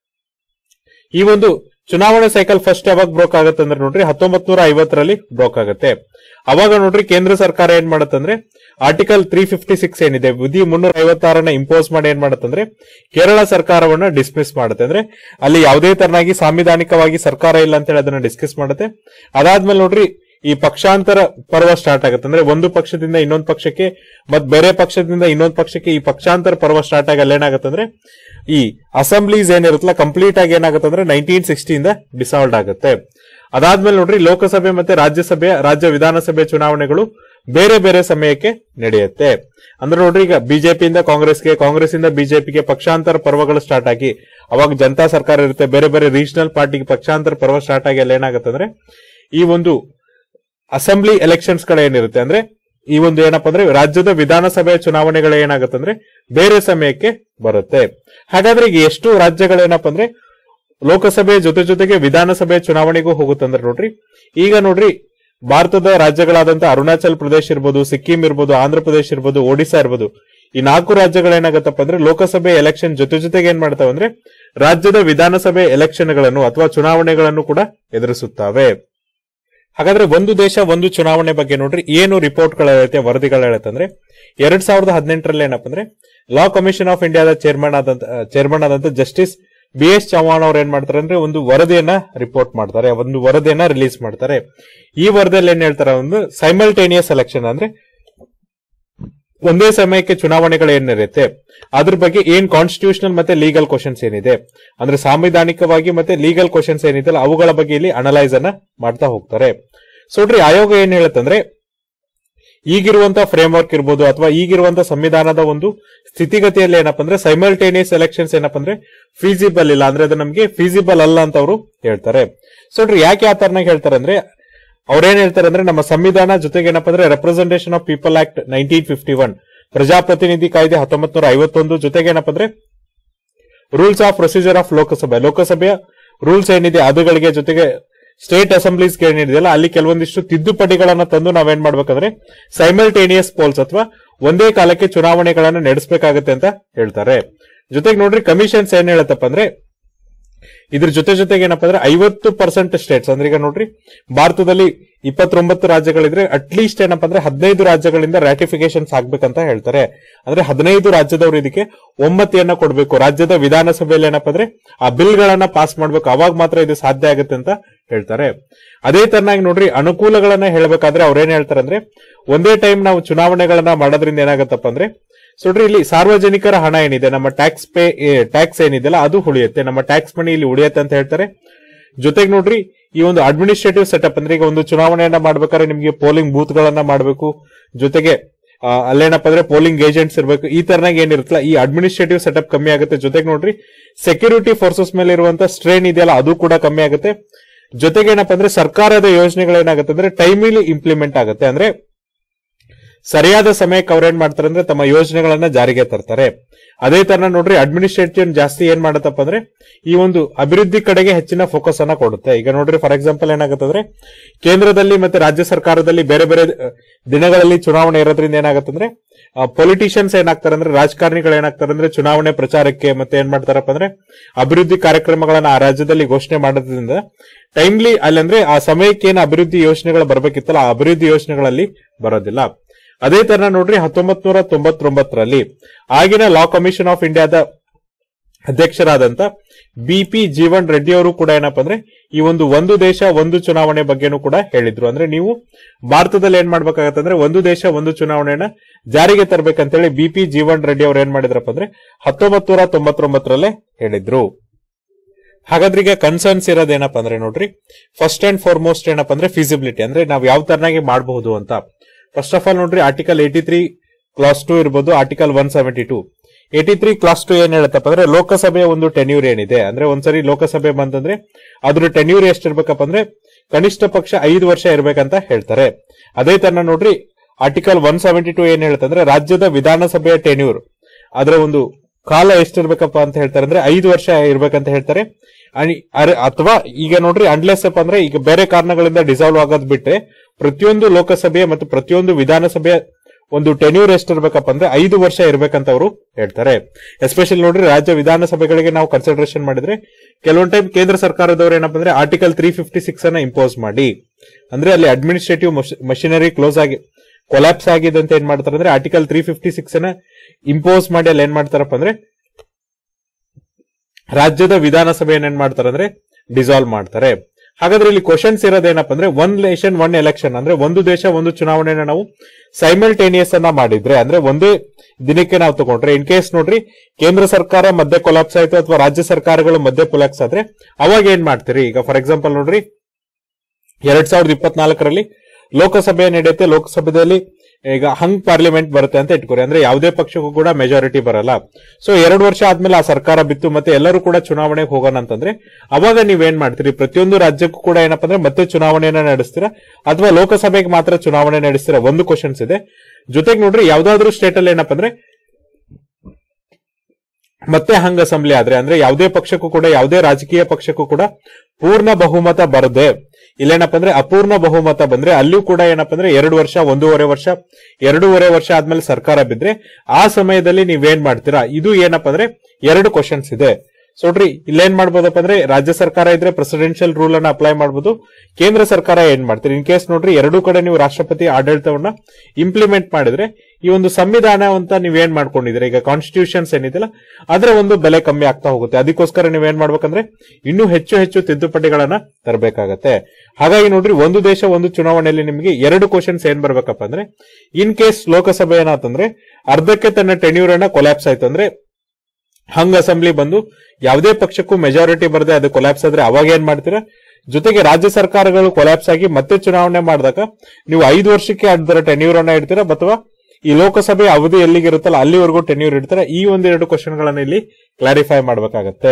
ಈ ಒಂದು ಚುನಾವಣಾ ಸೈಕಲ್ ಫಸ್ಟ್ ಯಾವಾಗ ಬ್ರೋಕ್ ಆಗುತ್ತೆ ಅಂದ್ರೆ ನೋಡ್ರಿ ಹತ್ತೊಂಬತ್ ನೂರ ಐವತ್ತರಲ್ಲಿ ಬ್ರೋಕ್ ಆಗುತ್ತೆ ಅವಾಗ ನೋಡ್ರಿ ಕೇಂದ್ರ ಸರ್ಕಾರ ಏನ್ ಮಾಡತ್ತಂದ್ರೆ ಆರ್ಟಿಕಲ್ ತ್ರೀ ಫಿಫ್ಟಿ ಸಿಕ್ಸ್ ಏನಿದೆ ವಿಧಿ ಮುನ್ನೂರ ಐವತ್ತಾರನ್ನ ಇಂಪೋಸ್ ಮಾಡಿ ಏನ್ ಮಾಡತ್ತಂದ್ರೆ ಕೇರಳ ಸರ್ಕಾರವನ್ನ ಡಿಸ್ಮಿಸ್ ಮಾಡುತ್ತೆ ಅಂದ್ರೆ ಅಲ್ಲಿ ಯಾವುದೇ ತರನಾಗಿ ಸಾಂವಿಧಾನಿಕವಾಗಿ ಸರ್ಕಾರ ಇಲ್ಲ ಅಂತ ಹೇಳಿ ಅದನ್ನ ಡಿಸ್ಕಸ್ ಮಾಡುತ್ತೆ ಅದಾದ್ಮೇಲೆ ನೋಡ್ರಿ ಈ ಪಕ್ಷಾಂತರ ಪರ್ವ ಸ್ಟಾರ್ಟ್ ಆಗುತ್ತೆ ಅಂದ್ರೆ ಒಂದು ಪಕ್ಷದಿಂದ ಇನ್ನೊಂದು ಪಕ್ಷಕ್ಕೆ ಮತ್ ಬೇರೆ ಪಕ್ಷದಿಂದ ಇನ್ನೊಂದು ಪಕ್ಷಕ್ಕೆ ಈ ಪಕ್ಷಾಂತರ ಪರ್ವ ಸ್ಟಾರ್ಟ್ ಆಗಿ ಅಲ್ಲಿ ಏನಾಗುತ್ತೆ ಅಂದ್ರೆ ಈ ಅಸೆಂಬ್ಲೀಸ್ ಏನಿರುತ್ತಲ್ಲ ಕಂಪ್ಲೀಟ್ ಆಗಿ ಏನಾಗುತ್ತೆ ಅಂದ್ರೆ ನೈನ್ಟೀನ್ ಸಿಕ್ಸ್ಟಿಯಿಂದ ಡಿಸಾಲ್ವ್ ಆಗುತ್ತೆ ಅದಾದ್ಮೇಲೆ ನೋಡ್ರಿ ಲೋಕಸಭೆ ಮತ್ತೆ ರಾಜ್ಯಸಭೆ ರಾಜ್ಯ ವಿಧಾನಸಭೆ ಚುನಾವಣೆಗಳು ಬೇರೆ ಬೇರೆ ಸಮಯಕ್ಕೆ ನಡೆಯುತ್ತೆ ಅಂದ್ರೆ ನೋಡ್ರಿ ಈಗ ಬಿಜೆಪಿಯಿಂದ ಕಾಂಗ್ರೆಸ್ಗೆ ಕಾಂಗ್ರೆಸ್ ಇಂದ ಬಿಜೆಪಿಗೆ ಪಕ್ಷಾಂತರ ಪರ್ವಗಳು ಸ್ಟಾರ್ಟ್ ಆಗಿ ಅವಾಗ ಜನತಾ ಸರ್ಕಾರ ಇರುತ್ತೆ ಬೇರೆ ಬೇರೆ ರೀಜನಲ್ ಪಾರ್ಟಿಗೆ ಪಕ್ಷಾಂತರ ಪರ್ವ ಸ್ಟಾರ್ಟ್ ಆಗಿ ಅಲ್ಲಿ ಏನಾಗುತ್ತೆ ಅಂದ್ರೆ ಈ ಒಂದು ಅಸೆಂಬ್ಲಿ ಎಲೆಕ್ಷನ್ಸ್ ಗಳ ಏನಿರುತ್ತೆ ಅಂದ್ರೆ ಈ ಒಂದು ಏನಪ್ಪಾ ಅಂದ್ರೆ ರಾಜ್ಯದ ವಿಧಾನಸಭೆ ಚುನಾವಣೆಗಳು ಏನಾಗುತ್ತೆ ಅಂದ್ರೆ ಬೇರೆ ಸಮಯಕ್ಕೆ ಬರುತ್ತೆ ಹಾಗಾದ್ರೆ ಈಗ ಎಷ್ಟು ರಾಜ್ಯಗಳೇನಪ್ಪ ಅಂದ್ರೆ ಲೋಕಸಭೆ ಜೊತೆ ಜೊತೆಗೆ ವಿಧಾನಸಭೆ ಚುನಾವಣೆಗೂ ಹೋಗುತ್ತಂದ್ರೆ ನೋಡ್ರಿ ಈಗ ನೋಡ್ರಿ ಭಾರತದ ರಾಜ್ಯಗಳಾದಂತ ಅರುಣಾಚಲ್ ಪ್ರದೇಶ ಇರ್ಬೋದು ಸಿಕ್ಕಿಂ ಇರ್ಬೋದು ಆಂಧ್ರ ಪ್ರದೇಶ ಇರ್ಬೋದು ಒಡಿಶಾ ಇರ್ಬೋದು ಈ ನಾಲ್ಕು ರಾಜ್ಯಗಳೇನಾಗತ್ತಪ್ಪ ಅಂದ್ರೆ ಲೋಕಸಭೆ ಎಲೆಕ್ಷನ್ ಜೊತೆ ಜೊತೆಗೆ ಏನ್ ಮಾಡ್ತಾವೆ ಅಂದ್ರೆ ರಾಜ್ಯದ ವಿಧಾನಸಭೆ ಎಲೆಕ್ಷನ್ಗಳನ್ನು ಅಥವಾ ಚುನಾವಣೆಗಳನ್ನು ಕೂಡ ಎದುರಿಸುತ್ತವೆ ಹಾಗಾದ್ರೆ ಒಂದು ದೇಶ ಒಂದು ಚುನಾವಣೆ ಬಗ್ಗೆ ನೋಡ್ರಿ ಏನು ರಿಪೋರ್ಟ್ಗಳು ಹೇಳುತ್ತೆ ವರದಿಗಳು ಹೇಳುತ್ತೆ ಅಂದ್ರೆ ಎರಡ್ ಸಾವಿರದ ಹದಿನೆಂಟರಲ್ಲಿ ಏನಪ್ಪ ಅಂದ್ರೆ ಲಾ ಕಮಿಷನ್ ಆಫ್ ಇಂಡಿಯಾದ ಚೇರ್ಮನ್ ಆದಂತ ಚೇರ್ಮನ್ ಆದಂತ ಜಸ್ಟಿಸ್ ಬಿ ಎಸ್ ಚೌಹಾಣ್ ಅವ್ರು ಏನ್ ಮಾಡ್ತಾರೆ ಅಂದ್ರೆ ಒಂದು ವರದಿಯನ್ನ ರಿಪೋರ್ಟ್ ಮಾಡ್ತಾರೆ ಒಂದು ವರದಿಯನ್ನ ರಿಲೀಸ್ ಮಾಡ್ತಾರೆ ಈ ವರದಿಯಲ್ಲಿ ಏನ್ ಹೇಳ್ತಾರೆ ಒಂದು ಸೈಮಲ್ಟೇನಿಯಸ್ ಎಲೆಕ್ಷನ್ ಅಂದ್ರೆ ಒಂದೇ ಸಮಯಕ್ಕೆ ಚುನಾವಣೆಗಳು ಏನಿರುತ್ತೆ ಅದ್ರ ಬಗ್ಗೆ ಏನ್ ಕಾನ್ಸ್ಟಿಟ್ಯೂಷನಲ್ ಮತ್ತೆ ಲೀಗಲ್ ಕ್ವಶನ್ಸ್ ಏನಿದೆ ಅಂದ್ರೆ ಸಾಂವಿಧಾನಿಕವಾಗಿ ಮತ್ತೆ ಲೀಗಲ್ ಕ್ವಶನ್ಸ್ ಏನಿದೆಯಲ್ಲ ಅವುಗಳ ಬಗ್ಗೆ ಇಲ್ಲಿ ಅನಲೈಸ್ ಅನ್ನ ಮಾಡ್ತಾ ಹೋಗ್ತಾರೆ ಸೊ ನೋಡ್ರಿ ಆಯೋಗ ಏನ್ ಹೇಳುತ್ತಂದ್ರೆ ಈಗಿರುವಂತಹ ಫ್ರೇಮ್ ವರ್ಕ್ ಇರ್ಬೋದು ಅಥವಾ ಈಗಿರುವಂತಹ ಸಂವಿಧಾನದ ಒಂದು ಸ್ಥಿತಿಗತಿಯಲ್ಲಿ ಏನಪ್ಪಾ ಅಂದ್ರೆ ಸೈಮಲ್ಟೇನಿಯಸ್ ಎಲೆಕ್ಷನ್ಸ್ ಏನಪ್ಪಾ ಅಂದ್ರೆ ಫೀಸಿಬಲ್ ಇಲ್ಲ ಅಂದ್ರೆ ಅದು ನಮಗೆ ಫೀಸಿಬಲ್ ಅಲ್ಲ ಅಂತ ಅವರು ಹೇಳ್ತಾರೆ ಸೊ ನೋಡ್ರಿ ಯಾಕೆ ಆ ತರನಾಗಿ ಹೇಳ್ತಾರೆ ಅಂದ್ರೆ ಅವ್ರೇನ್ ಹೇಳ್ತಾರೆ ಅಂದ್ರೆ ನಮ್ಮ ಸಂವಿಧಾನ ಜೊತೆಗೆ ಏನಪ್ಪಾ ಅಂದ್ರೆ representation of people act nineteen fifty one ಪ್ರಜಾಪ್ರತಿನಿಧಿ ಕಾಯ್ದೆ ಹತ್ತೊಂಬತ್ ನೂರ ಐವತ್ತೊಂದು ಜೊತೆಗೆ ಏನಪ್ಪಾ ಅಂದ್ರೆ ರೂಲ್ಸ್ ಆಫ್ ಪ್ರೊಸೀಜರ್ ಆಫ್ ಲೋಕಸಭೆ ಲೋಕಸಭೆಯ ರೂಲ್ಸ್ ಏನಿದೆ ಅದುಗಳಿಗೆ ಜೊತೆಗೆ ಸ್ಟೇಟ್ ಅಸೆಂಬ್ಲೀಸ್ ಏನಿದೆಯಲ್ಲ ಅಲ್ಲಿ ಕೆಲವೊಂದಿಷ್ಟು ತಿದ್ದುಪಡಿಗಳನ್ನ ತಂದು ನಾವೇನ್ ಮಾಡ್ಬೇಕಂದ್ರೆ ಸೈಮಲ್ಟೇನಿಯಸ್ ಪೋಲ್ಸ್ ಅಥವಾ ಒಂದೇ ಕಾಲಕ್ಕೆ ಚುನಾವಣೆಗಳನ್ನ ನಡೆಸಬೇಕಾಗತ್ತೆ ಅಂತ ಹೇಳ್ತಾರೆ ಜೊತೆಗೆ ನೋಡ್ರಿ ಕಮಿಷನ್ಸ್ ಏನ್ ಹೇಳತ್ತಪ್ಪ ಅಂದ್ರೆ ಇದ್ರ ಜೊತೆ ಜೊತೆಗೆ ಏನಪ್ಪಾ ಅಂದ್ರೆ ಐವತ್ತು ಪರ್ಸೆಂಟ್ ಸ್ಟೇಟ್ಸ್ ಅಂದ್ರೆ ಈಗ ನೋಡ್ರಿ ಭಾರತದಲ್ಲಿ ಇಪ್ಪತ್ತೊಂಬತ್ತು ರಾಜ್ಯಗಳಿದ್ರೆ ಅಟ್ಲೀಸ್ಟ್ ಏನಪ್ಪಾ ಅಂದ್ರೆ ಹದಿನೈದು ರಾಜ್ಯಗಳಿಂದ ರಾಟಿಫಿಕೇಶನ್ಸ್ ಆಗ್ಬೇಕಂತ ಹೇಳ್ತಾರೆ ಅಂದ್ರೆ ಹದಿನೈದು ರಾಜ್ಯದವರು ಇದಕ್ಕೆ ಒಮ್ಮತಿಯನ್ನ ಕೊಡಬೇಕು ರಾಜ್ಯದ ವಿಧಾನಸಭೆಯಲ್ಲಿ ಏನಪ್ಪಾ ಅಂದ್ರೆ ಆ ಬಿಲ್ ಗಳನ್ನ ಪಾಸ್ ಮಾಡ್ಬೇಕು ಅವಾಗ ಮಾತ್ರ ಇದು ಸಾಧ್ಯ ಆಗುತ್ತೆ ಅಂತ ಹೇಳ್ತಾರೆ ಅದೇ ತರನಾಗಿ ನೋಡ್ರಿ ಅನುಕೂಲಗಳನ್ನ ಹೇಳ್ಬೇಕಾದ್ರೆ ಅವ್ರೇನ್ ಹೇಳ್ತಾರೆ ಅಂದ್ರೆ ಒಂದೇ ಟೈಮ್ ನಾವು ಚುನಾವಣೆಗಳನ್ನ ಮಾಡೋದ್ರಿಂದ ಏನಾಗತ್ತಪ್ಪ ಅಂದ್ರೆ ಸೊ ನೋಡ್ರಿ ಇಲ್ಲಿ ಸಾರ್ವಜನಿಕರ ಹಣ ಏನಿದೆ ನಮ್ಮ ಟ್ಯಾಕ್ಸ್ ಪೇ ಟ್ಯಾಕ್ಸ್ ಏನಿದೆಯಲ್ಲ ಅದು ಉಳಿಯುತ್ತೆ ನಮ್ಮ ಟ್ಯಾಕ್ಸ್ ಮನಿ ಇಲ್ಲಿ ಉಳಿಯುತ್ತೆ ಅಂತ ಹೇಳ್ತಾರೆ ಜೊತೆಗೆ ನೋಡ್ರಿ ಈ ಒಂದು ಅಡ್ಮಿನಿಸ್ಟ್ರೇಟಿವ್ ಸೆಟಪ್ ಅಂದ್ರೆ ಈಗ ಒಂದು ಚುನಾವಣೆಯನ್ನ ಮಾಡ್ಬೇಕಾದ್ರೆ ನಿಮ್ಗೆ ಪೋಲಿಂಗ್ ಬೂತ್ ಗಳನ್ನ ಮಾಡಬೇಕು ಜೊತೆಗೆ ಆ, ಅಲ್ಲೇನಪ್ಪ ಅಂದ್ರೆ ಪೋಲಿಂಗ್ ಏಜೆಂಟ್ಸ್ ಇರಬೇಕು ಈ ತರನಾಗಿ ಏನಿರುತ್ತಲ್ಲ ಈ ಅಡ್ಮಿನಿಸ್ಟ್ರೇಟಿವ್ ಸೆಟಪ್ ಕಮ್ಮಿ ಆಗುತ್ತೆ ಜೊತೆಗೆ ನೋಡ್ರಿ ಸೆಕ್ಯೂರಿಟಿ ಫೋರ್ಸಸ್ ಮೇಲೆ ಇರುವಂತ ಸ್ಟ್ರೇನ್ ಇದೆಯಲ್ಲ ಅದು ಕೂಡ ಕಮ್ಮಿ ಆಗುತ್ತೆ ಜೊತೆಗೆ ಏನಪ್ಪಾ ಅಂದ್ರೆ ಸರ್ಕಾರದ ಯೋಜನೆಗಳೇನಾಗುತ್ತೆ ಅಂದ್ರೆ ಟೈಮಿಲಿ ಇಂಪ್ಲಿಮೆಂಟ್ ಆಗುತ್ತೆ ಅಂದ್ರೆ ಸರಿಯಾದ ಸಮಯಕ್ಕೆ ಅವ್ರೇನ್ ಮಾಡ್ತಾರೆ ಅಂದ್ರೆ ತಮ್ಮ ಯೋಜನೆಗಳನ್ನ ಜಾರಿಗೆ ತರ್ತಾರೆ ಅದೇ ತರ ನೋಡ್ರಿ ಅಡ್ಮಿನಿಸ್ಟ್ರೇಷನ್ ಜಾಸ್ತಿ ಏನ್ ಮಾಡತ್ತಪ್ಪ ಅಂದ್ರೆ ಈ ಒಂದು ಅಭಿವೃದ್ಧಿ ಕಡೆಗೆ ಹೆಚ್ಚಿನ ಫೋಕಸ್ ಅನ್ನ ಕೊಡುತ್ತೆ ಈಗ ನೋಡ್ರಿ ಫಾರ್ ಎಕ್ಸಾಂಪಲ್ ಏನಾಗುತ್ತೆ ಅಂದ್ರೆ ಕೇಂದ್ರದಲ್ಲಿ ಮತ್ತೆ ರಾಜ್ಯ ಸರ್ಕಾರದಲ್ಲಿ ಬೇರೆ ಬೇರೆ ಅಹ್, ದಿನಗಳಲ್ಲಿ ಚುನಾವಣೆ ಇರೋದ್ರಿಂದ ಏನಾಗುತ್ತೆ ಅಂದ್ರೆ ಪೊಲಿಟಿಷಿಯನ್ಸ್ ಏನಾಗ್ತಾರೆ ಅಂದ್ರೆ ರಾಜಕಾರಣಿಗಳು ಏನಾಗ್ತಾರೆ ಅಂದ್ರೆ ಚುನಾವಣೆ ಪ್ರಚಾರಕ್ಕೆ ಮತ್ತೆ ಏನ್ ಮಾಡ್ತಾರಪ್ಪ ಅಂದ್ರೆ ಅಭಿವೃದ್ಧಿ ಕಾರ್ಯಕ್ರಮಗಳನ್ನ ಆ ರಾಜ್ಯದಲ್ಲಿ ಘೋಷಣೆ ಮಾಡೋದ್ರಿಂದ ಟೈಮ್ಲಿ ಅಲ್ಲಂದ್ರೆ ಆ ಸಮಯಕ್ಕೆ ಏನು ಅಭಿವೃದ್ಧಿ ಯೋಜನೆಗಳು ಬರ್ಬೇಕಿತ್ತಲ್ಲ ಆ ಅಭಿವೃದ್ಧಿ ಯೋಜನೆಗಳಲ್ಲಿ ಬರೋದಿಲ್ಲ ಅದೇ ತರ ನೋಡ್ರಿ ಹತ್ತೊಂಬತ್ ನೂರ ತೊಂಬತ್ತೊಂಬತ್ತರಲ್ಲಿ ಆಗಿನ ಲಾ ಕಮಿಷನ್ ಆಫ್ ಇಂಡಿಯಾದ ಅಧ್ಯಕ್ಷರಾದಂತ ಬಿ ಪಿ ಜೀವನ್ ರೆಡ್ಡಿ ಅವರು ಕೂಡ ಏನಪ್ಪಾ ಅಂದ್ರೆ ಈ ಒಂದು ಒಂದು ದೇಶ ಒಂದು ಚುನಾವಣೆ ಬಗ್ಗೆನೂ ಕೂಡ ಹೇಳಿದ್ರು ಅಂದ್ರೆ ನೀವು ಭಾರತದಲ್ಲಿ ಏನ್ ಮಾಡ್ಬೇಕಾಗತ್ತೆ ಅಂದ್ರೆ ಒಂದು ದೇಶ ಒಂದು ಚುನಾವಣೆಯನ್ನ ಜಾರಿಗೆ ತರಬೇಕಂತೇಳಿ ಬಿ ಪಿ ಜೀವನ್ ರೆಡ್ಡಿ ಅವ್ರು ಏನ್ ಮಾಡಿದ್ರಪ್ಪ ಅಂದ್ರೆ ಹತ್ತೊಂಬತ್ ನೂರ ತೊಂಬತ್ತೊಂಬತ್ತರಲ್ಲೇ ಹೇಳಿದ್ರು ಹಾಗಾದ್ರೆ ಈಗ ಕನ್ಸರ್ನ್ಸ್ ಇರೋದೇನಪ್ಪ ಅಂದ್ರೆ ನೋಡ್ರಿ ಫಸ್ಟ್ ಅಂಡ್ ಫಾರ್ಮೋಸ್ಟ್ ಏನಪ್ಪ ಅಂದ್ರೆ ಫಿಸಿಬಿಲಿಟಿ ಅಂದ್ರೆ ನಾವು ಯಾವ ತರನಾಗಿ ಮಾಡಬಹುದು ಅಂತ ಫಸ್ಟ್ ಆಫ್ ಆಲ್ ನೋಡ್ರಿ article eighty three clause two ಇರ್ಬೋದು article one seventy two eighty three clause two ಏನ್ ಹೇಳುತ್ತಪ್ಪ ಅಂದ್ರೆ ಲೋಕಸಭೆಯ ಒಂದು ಟೆನ್ಯೂರ್ ಏನಿದೆ ಅಂದ್ರೆ ಒಂದ್ಸರಿ ಲೋಕಸಭೆ ಬಂತಂದ್ರೆ ಅದ್ರ ಟೆನ್ಯೂರ್ ಎಷ್ಟಿರ್ಬೇಕಪ್ಪ ಅಂದ್ರೆ ಕನಿಷ್ಠ ಪಕ್ಷ ಐದು ವರ್ಷ ಇರ್ಬೇಕಂತ ಹೇಳ್ತಾರೆ ಅದೇ ತರ ನೋಡ್ರಿ ಆರ್ಟಿಕಲ್ ಒನ್ ಸೆವೆಂಟಿ ಟೂ ಏನ್ ಹೇಳುತ್ತಂದ್ರೆ ರಾಜ್ಯದ ವಿಧಾನಸಭೆಯ ಟೆನ್ಯೂರ್ ಅದರ ಒಂದು ಕಾಲ ಎಷ್ಟಿರ್ಬೇಕಪ್ಪ ಅಂತ ಹೇಳ್ತಾರೆ ಅಂದ್ರೆ ಐದು ವರ್ಷ ಇರ್ಬೇಕಂತ ಹೇಳ್ತಾರೆ ಅಣಿ- ಅರೆ- ಅಥವಾ ಈಗ ನೋಡ್ರಿ ಅನ್ಲೆಸ್ ಅಪ್ಪ ಅಂದ್ರೆ ಈಗ ಬೇರೆ ಕಾರಣಗಳಿಂದ ಡಿಸಾಲ್ವ್ ಆಗೋದ್ ಬಿಟ್ರೆ ಪ್ರತಿಯೊಂದು ಲೋಕಸಭೆ ಮತ್ತು ಪ್ರತಿಯೊಂದು ವಿಧಾನಸಭೆಯ ಒಂದು ಟೆನ್ಯೂರ್ ಎಷ್ಟಿರ್ಬೇಕಪ್ಪ ಅಂದ್ರೆ ಐದು ವರ್ಷ ಇರ್ಬೇಕಂತ ಅವರು ಹೇಳ್ತಾರೆ ಎಸ್ಪೆಷಲಿ ನೋಡ್ರಿ ರಾಜ್ಯ ವಿಧಾನಸಭೆಗಳಿಗೆ ನಾವು ಕನ್ಸಿಡರೇಷನ್ ಮಾಡಿದ್ರೆ ಕೆಲವೊಂದ್ ಟೈಮ್ ಕೇಂದ್ರ ಸರ್ಕಾರದವರು ಏನಪ್ಪ ಅಂದ್ರೆ ಆರ್ಟಿಕಲ್ ತ್ರೀ ಫಿಫ್ಟಿ ಸಿಕ್ಸ್ ಅನ್ನ ಇಂಪೋಸ್ ಮಾಡಿ ಅಂದ್ರೆ ಅಲ್ಲಿ ಅಡ್ಮಿನಿಸ್ಟ್ರೇಟಿವ್ ಮಷಿನರಿ ಕ್ಲೋಸ್ ಆಗಿ ಕೊಲಾಪ್ಸ್ ಆಗಿದೆ ಅಂತ ಏನ್ ಮಾಡ್ತಾರೆ ಅಂದ್ರೆ ಆರ್ಟಿಕಲ್ ತ್ರೀ ಫಿಫ್ಟಿ ಸಿಕ್ಸ್ ಅನ್ನ ಇಂಪೋಸ್ ಮಾಡಿ ಅಲ್ಲಿ ಏನ್ ಮಾಡ್ತಾರಪ್ಪ ಅಂದ್ರೆ ರಾಜ್ಯದ ವಿಧಾನಸಭೆಯನ್ನ ಏನ್ ಮಾಡ್ತಾರೆ ಅಂದ್ರೆ ಡಿಸಾಲ್ವ್ ಮಾಡ್ತಾರೆ ಹಾಗಾದ್ರೆ ಇಲ್ಲಿ ಕ್ವಶನ್ಸ್ ಇರೋದೇನಪ್ಪ ಅಂದ್ರೆ ಒನ್ ನೇಷನ್ ಒನ್ ಎಲೆಕ್ಷನ್ ಅಂದ್ರೆ ಒಂದು ದೇಶ ಒಂದು ಚುನಾವಣೆನ ನಾವು ಸೈಮಲ್ಟೇನಿಯಸ್ ಅನ್ನ ಮಾಡಿದ್ರೆ ಅಂದ್ರೆ ಒಂದೇ ದಿನಕ್ಕೆ ನಾವು ತಗೊಂಡ್ರೆ ಇನ್ ಕೇಸ್ ನೋಡ್ರಿ ಕೇಂದ್ರ ಸರ್ಕಾರ ಮಧ್ಯೆ ಕೊಲಾಪ್ಸ್ ಆಯ್ತು ಅಥವಾ ರಾಜ್ಯ ಸರ್ಕಾರಗಳು ಮಧ್ಯೆ ಕೊಲಾಪ್ಸ್ ಆದ್ರೆ ಅವಾಗ ಏನ್ ಮಾಡ್ತೀರಿ ಈಗ ಫಾರ್ ಎಕ್ಸಾಂಪಲ್ ನೋಡ್ರಿ ಎರಡ್ ಸಾವಿರದ ಇಪ್ಪತ್ನಾಲ್ಕರಲ್ಲಿ ಲೋಕಸಭೆ ನಡೆಯುತ್ತೆ ಲೋಕಸಭೆಯಲ್ಲಿ ಈಗ ಹಂಗ್ ಪಾರ್ಲಿಮೆಂಟ್ ಬರುತ್ತೆ ಅಂತ ಇಟ್ಕೋರಿ ಅಂದ್ರೆ ಯಾವುದೇ ಪಕ್ಷಕ್ಕೂ ಕೂಡ ಮೆಜಾರಿಟಿ ಬರಲ್ಲ ಸೊ ಎರಡು ವರ್ಷ ಆದ್ಮೇಲೆ ಆ ಸರ್ಕಾರ ಬಿತ್ತು ಮತ್ತೆ ಎಲ್ಲರೂ ಕೂಡ ಚುನಾವಣೆಗೆ ಹೋಗೋಣ ಅಂತಂದ್ರೆ ಅವಾಗ ನೀವೇನ್ ಮಾಡ್ತೀರಿ ಪ್ರತಿಯೊಂದು ರಾಜ್ಯಕ್ಕೂ ಕೂಡ ಏನಪ್ಪಾ ಅಂದ್ರೆ ಮತ್ತೆ ಚುನಾವಣೆಯನ್ನ ನಡೆಸ್ತೀರಾ ಅಥವಾ ಲೋಕಸಭೆಗೆ ಮಾತ್ರ ಚುನಾವಣೆ ನಡೆಸ್ತೀರಾ ಒಂದು ಕ್ವಶನ್ಸ್ ಇದೆ ಜೊತೆಗೆ ನೋಡ್ರಿ ಯಾವ್ದಾದ್ರು ಸ್ಟೇಟ್ ಅಲ್ಲಿ ಏನಪ್ಪಾ ಅಂದ್ರೆ ಮತ್ತೆ ಹಂಗ ಅಸೆಂಬ್ಲಿ ಆದ್ರೆ ಅಂದ್ರೆ ಯಾವುದೇ ಪಕ್ಷಕ್ಕೂ ಕೂಡ ಯಾವುದೇ ರಾಜಕೀಯ ಪಕ್ಷಕ್ಕೂ ಕೂಡ ಪೂರ್ಣ ಬಹುಮತ ಬರದೆ ಇಲ್ಲೇನಪ್ಪ ಅಂದ್ರೆ ಅಪೂರ್ಣ ಬಹುಮತ ಬಂದ್ರೆ ಅಲ್ಲೂ ಕೂಡ ಏನಪ್ಪ ಅಂದ್ರೆ ಎರಡು ವರ್ಷ ಒಂದೂವರೆ ವರ್ಷ ಎರಡೂವರೆ ವರ್ಷ ಆದ್ಮೇಲೆ ಸರ್ಕಾರ ಬಿದ್ರೆ ಆ ಸಮಯದಲ್ಲಿ ನೀವೇನ್ ಮಾಡ್ತೀರಾ ಇದು ಏನಪ್ಪ ಅಂದ್ರೆ ಎರಡು ಕ್ವಶನ್ಸ್ ಇದೆ ಸೊ ನೋಡ್ರಿ ಇಲ್ಲೇನ್ ಮಾಡ್ಬೋದಪ್ಪ ಅಂದ್ರೆ ರಾಜ್ಯ ಸರ್ಕಾರ ಇದ್ರೆ ಪ್ರೆಸಿಡೆನ್ಷಿಯಲ್ ರೂಲ್ ಅನ್ನ ಅಪ್ಲೈ ಮಾಡಬಹುದು ಕೇಂದ್ರ ಸರ್ಕಾರ ಏನ್ ಮಾಡ್ತೀರಿ ಇನ್ ಕೇಸ್ ನೋಡ್ರಿ ಎರಡೂ ಕಡೆ ನೀವು ರಾಷ್ಟ್ರಪತಿ ಆಡಳಿತವನ್ನ ಇಂಪ್ಲಿಮೆಂಟ್ ಮಾಡಿದ್ರೆ ಈ ಒಂದು ಸಂವಿಧಾನ ಅಂತ ನೀವೇನ್ ಮಾಡ್ಕೊಂಡಿದ್ರೆ ಈಗ ಕಾನ್ಸ್ಟಿಟ್ಯೂಷನ್ಸ್ ಏನಿದೆಯಲ್ಲ ಅದರ ಒಂದು ಬೆಲೆ ಕಮ್ಮಿ ಆಗ್ತಾ ಹೋಗುತ್ತೆ ಅದಕ್ಕೋಸ್ಕರ ನೀವೇನ್ ಮಾಡ್ಬೇಕಂದ್ರೆ ಇನ್ನೂ ಹೆಚ್ಚು ಹೆಚ್ಚು ತಿದ್ದುಪಡಿಗಳನ್ನ ತರಬೇಕಾಗತ್ತೆ ಹಾಗಾಗಿ ನೋಡ್ರಿ ಒಂದು ದೇಶ ಒಂದು ಚುನಾವಣೆಯಲ್ಲಿ ನಿಮಗೆ ಎರಡು ಕ್ವಶನ್ಸ್ ಏನ್ ಬರ್ಬೇಕಪ್ಪ ಅಂದ್ರೆ ಇನ್ ಕೇಸ್ ಲೋಕಸಭೆ ಏನಾತಂದ್ರೆ ಅರ್ಧಕ್ಕೆ ತನ್ನ ಟೆನ್ಯೂರ್ ಅನ್ನ ಕೊಲ್ಯಾಪ್ಸ್ ಆಯ್ತು ಅಂದ್ರೆ ಹಂಗ್ ಅಸೆಂಬ್ಲಿ ಬಂದು ಯಾವುದೇ ಪಕ್ಷಕ್ಕೂ ಮೆಜಾರಿಟಿ ಬರದೆ ಅದು ಕೊಲ್ಯಾಪ್ಸ್ ಆದ್ರೆ ಅವಾಗ ಏನ್ ಮಾಡ್ತೀರಾ ಜೊತೆಗೆ ರಾಜ್ಯ ಸರ್ಕಾರಗಳು ಕೊಲ್ಯಾಪ್ಸ್ ಆಗಿ ಮತ್ತೆ ಚುನಾವಣೆ ಮಾಡಿದಾಗ ನೀವು ಐದು ವರ್ಷಕ್ಕೆ ಅದರ ಟೆನ್ಯೂರ್ ಅನ್ನ ಇಡ್ತೀರಾ ಅಥವಾ ಈ ಲೋಕಸಭೆ ಅವಧಿ ಎಲ್ಲಿಗಿರುತ್ತಲ್ಲ ಅಲ್ಲಿವರೆಗೂ ಟೆನ್ಯೂರ್ ಇಡ್ತೀರಾ ಈ ಒಂದೆರಡು ಕ್ವಶನ್ ಗಳನ್ನ ಇಲ್ಲಿ ಕ್ಲಾರಿಫೈ ಮಾಡಬೇಕಾಗತ್ತೆ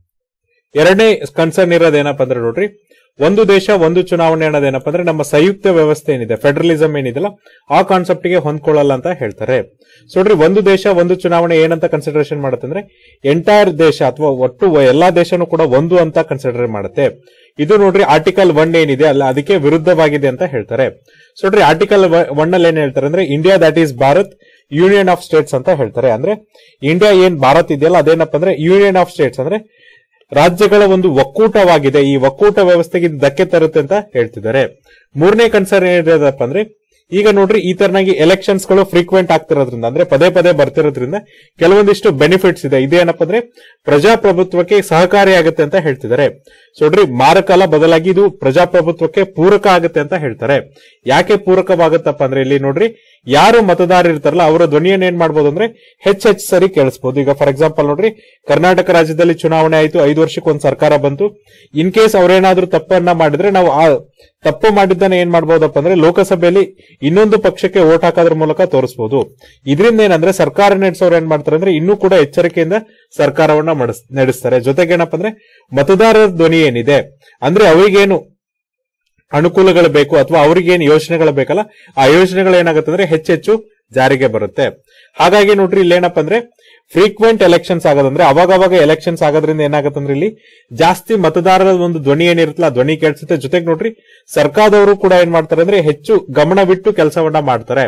ಎರಡನೇ ಕನ್ಸರ್ನ್ ಇರೋದೇನಪ್ಪ ಅಂದ್ರೆ ನೋಡ್ರಿ ಒಂದು ದೇಶ ಒಂದು ಚುನಾವಣೆ ಅನ್ನೋದೇನಪ್ಪ ಅಂದ್ರೆ ನಮ್ಮ ಸಂಯುಕ್ತ ವ್ಯವಸ್ಥೆ ಏನಿದೆ ಫೆಡರಲಿಸಂ ಏನಿದೆಲ್ಲ ಆ ಕಾನ್ಸೆಪ್ಟ್ ಗೆ ಹೊಂದ್ಕೊಳ್ಳಲ್ಲ ಅಂತ ಹೇಳ್ತಾರೆ ಸೊ ನೋಡ್ರಿ ಒಂದು ದೇಶ ಒಂದು ಚುನಾವಣೆ ಏನಂತ ಕನ್ಸಿಡರೇಷನ್ ಮಾಡುತ್ತೆ ಅಂದ್ರೆ ಎಂಟೈರ್ ದೇಶ ಅಥವಾ ಒಟ್ಟು ಎಲ್ಲಾ ದೇಶನೂ ಕೂಡ ಒಂದು ಅಂತ ಕನ್ಸಿಡರ್ ಮಾಡುತ್ತೆ ಇದು ನೋಡ್ರಿ ಆರ್ಟಿಕಲ್ ಒನ್ ಏನಿದೆ ಅಲ್ಲ ಅದಕ್ಕೆ ವಿರುದ್ಧವಾಗಿದೆ ಅಂತ ಹೇಳ್ತಾರೆ ಸೊ ನೋಡ್ರಿ ಆರ್ಟಿಕಲ್ ಒನ್ ಅಲ್ಲಿ ಏನ್ ಹೇಳ್ತಾರೆ ಅಂದ್ರೆ India that is Bharat union of states ಅಂತ ಹೇಳ್ತಾರೆ ಅಂದ್ರೆ ಇಂಡಿಯಾ ಏನ್ ಭಾರತ್ ಇದೆಯಲ್ಲ ಅದೇನಪ್ಪ ಅಂದ್ರೆ ಯೂನಿಯನ್ ಆಫ್ ಸ್ಟೇಟ್ಸ್ ಅಂದ್ರೆ ರಾಜ್ಯಗಳ ಒಂದು ಒಕ್ಕೂಟವಾಗಿದೆ ಈ ಒಕ್ಕೂಟ ವ್ಯವಸ್ಥೆಗೆ ಇದು ಧಕ್ಕೆ ತರುತ್ತೆ ಅಂತ ಹೇಳ್ತಿದ್ದಾರೆ ಮೂರನೇ ಕನ್ಸರ್ನ್ ಏನಿರೋದಪ್ಪ ಅಂದ್ರೆ ಈಗ ನೋಡ್ರಿ ಈ ತರನಾಗಿ ಎಲೆಕ್ಷನ್ಸ್ ಗಳು ಫ್ರೀಕ್ವೆಂಟ್ ಆಗ್ತಿರೋದ್ರಿಂದ ಅಂದ್ರೆ ಪದೇ ಪದೇ ಬರ್ತಿರೋದ್ರಿಂದ ಕೆಲವೊಂದಿಷ್ಟು ಬೆನಿಫಿಟ್ಸ್ ಇದೆ ಇದೇನಪ್ಪ ಅಂದ್ರೆ ಪ್ರಜಾಪ್ರಭುತ್ವಕ್ಕೆ ಸಹಕಾರಿಯಾಗುತ್ತೆ ಅಂತ ಹೇಳ್ತಿದ್ದಾರೆ ಸೊ ನೋಡ್ರಿ ಮಾರಕಾಲ ಬದಲಾಗಿ ಇದು ಪ್ರಜಾಪ್ರಭುತ್ವಕ್ಕೆ ಪೂರಕ ಆಗುತ್ತೆ ಅಂತ ಹೇಳ್ತಾರೆ ಯಾಕೆ ಪೂರಕವಾಗುತ್ತಪ್ಪ ಅಂದ್ರೆ ಇಲ್ಲಿ ನೋಡ್ರಿ ಯಾರು ಮತದಾರರು ಇರ್ತಾರಲ್ಲ ಅವರ ಧ್ವನಿಯನ್ನು ಏನ್ ಮಾಡ್ಬೋದು ಅಂದ್ರೆ ಹೆಚ್ಚ್ ಹೆಚ್ಚ್ ಸರಿ ಕೇಳಿಸಬಹುದು ಈಗ ಫಾರ್ ಎಕ್ಸಾಂಪಲ್ ನೋಡ್ರಿ ಕರ್ನಾಟಕ ರಾಜ್ಯದಲ್ಲಿ ಚುನಾವಣೆ ಆಯ್ತು ಐದು ವರ್ಷಕ್ಕೆ ಒಂದು ಸರ್ಕಾರ ಬಂತು ಇನ್ ಕೇಸ್ ಅವ್ರೇನಾದ್ರೂ ತಪ್ಪನ್ನ ಮಾಡಿದ್ರೆ ನಾವು ಆ ತಪ್ಪು ಮಾಡಿದ್ದನ್ನ ಏನ್ ಮಾಡ್ಬೋದಪ್ಪ ಅಂದ್ರೆ ಲೋಕಸಭೆಯಲ್ಲಿ ಇನ್ನೊಂದು ಪಕ್ಷಕ್ಕೆ ಓಟ್ ಹಾಕೋದ್ರ ಮೂಲಕ ತೋರಿಸಬಹುದು ಇದರಿಂದ ಏನಂದ್ರೆ ಸರ್ಕಾರ ನಡೆಸೋರು ಏನ್ ಮಾಡ್ತಾರೆ ಅಂದ್ರೆ ಇನ್ನೂ ಕೂಡ ಎಚ್ಚರಿಕೆಯಿಂದ ಸರ್ಕಾರವನ್ನ ಮಡಸ್- ನಡೆಸ್ತಾರೆ ಜೊತೆಗೆ ಏನಪ್ಪ ಅಂದ್ರೆ ಮತದಾರರ ಧ್ವನಿ ಏನಿದೆ ಅಂದ್ರೆ ಅವರಿಗೇನು ಅನುಕೂಲಗಳು ಬೇಕು ಅಥವಾ ಅವ್ರಿಗೇನು ಯೋಜನೆಗಳು ಬೇಕಲ್ಲ ಆ ಯೋಜನೆಗಳು ಏನಾಗುತ್ತೆ ಅಂದ್ರೆ ಹೆಚ್ಚೆಚ್ಚು ಜಾರಿಗೆ ಬರುತ್ತೆ ಹಾಗಾಗಿ ನೋಡ್ರಿ ಇಲ್ಲಿ ಏನಪ್ಪ ಅಂದ್ರೆ ಫ್ರೀಕ್ವೆಂಟ್ ಎಲೆಕ್ಷನ್ಸ್ ಆಗೋದಂದ್ರೆ ಅವಾಗ ಅವಾಗ ಎಲೆಕ್ಷನ್ಸ್ ಆಗೋದ್ರಿಂದ ಏನಾಗುತ್ತೆ ಅಂದ್ರೆ ಇಲ್ಲಿ ಜಾಸ್ತಿ ಮತದಾರರ ಒಂದು ಧ್ವನಿ ಏನಿರುತ್ತಲ್ಲ ಆ ಧ್ವನಿ ಕೇಳಿಸುತ್ತೆ ಜೊತೆಗೆ ನೋಡ್ರಿ ಸರ್ಕಾರದವರು ಕೂಡ ಏನ್ ಮಾಡ್ತಾರೆ ಅಂದ್ರೆ ಹೆಚ್ಚು ಗಮನ ಬಿಟ್ಟು ಕೆಲಸವನ್ನ ಮಾಡ್ತಾರೆ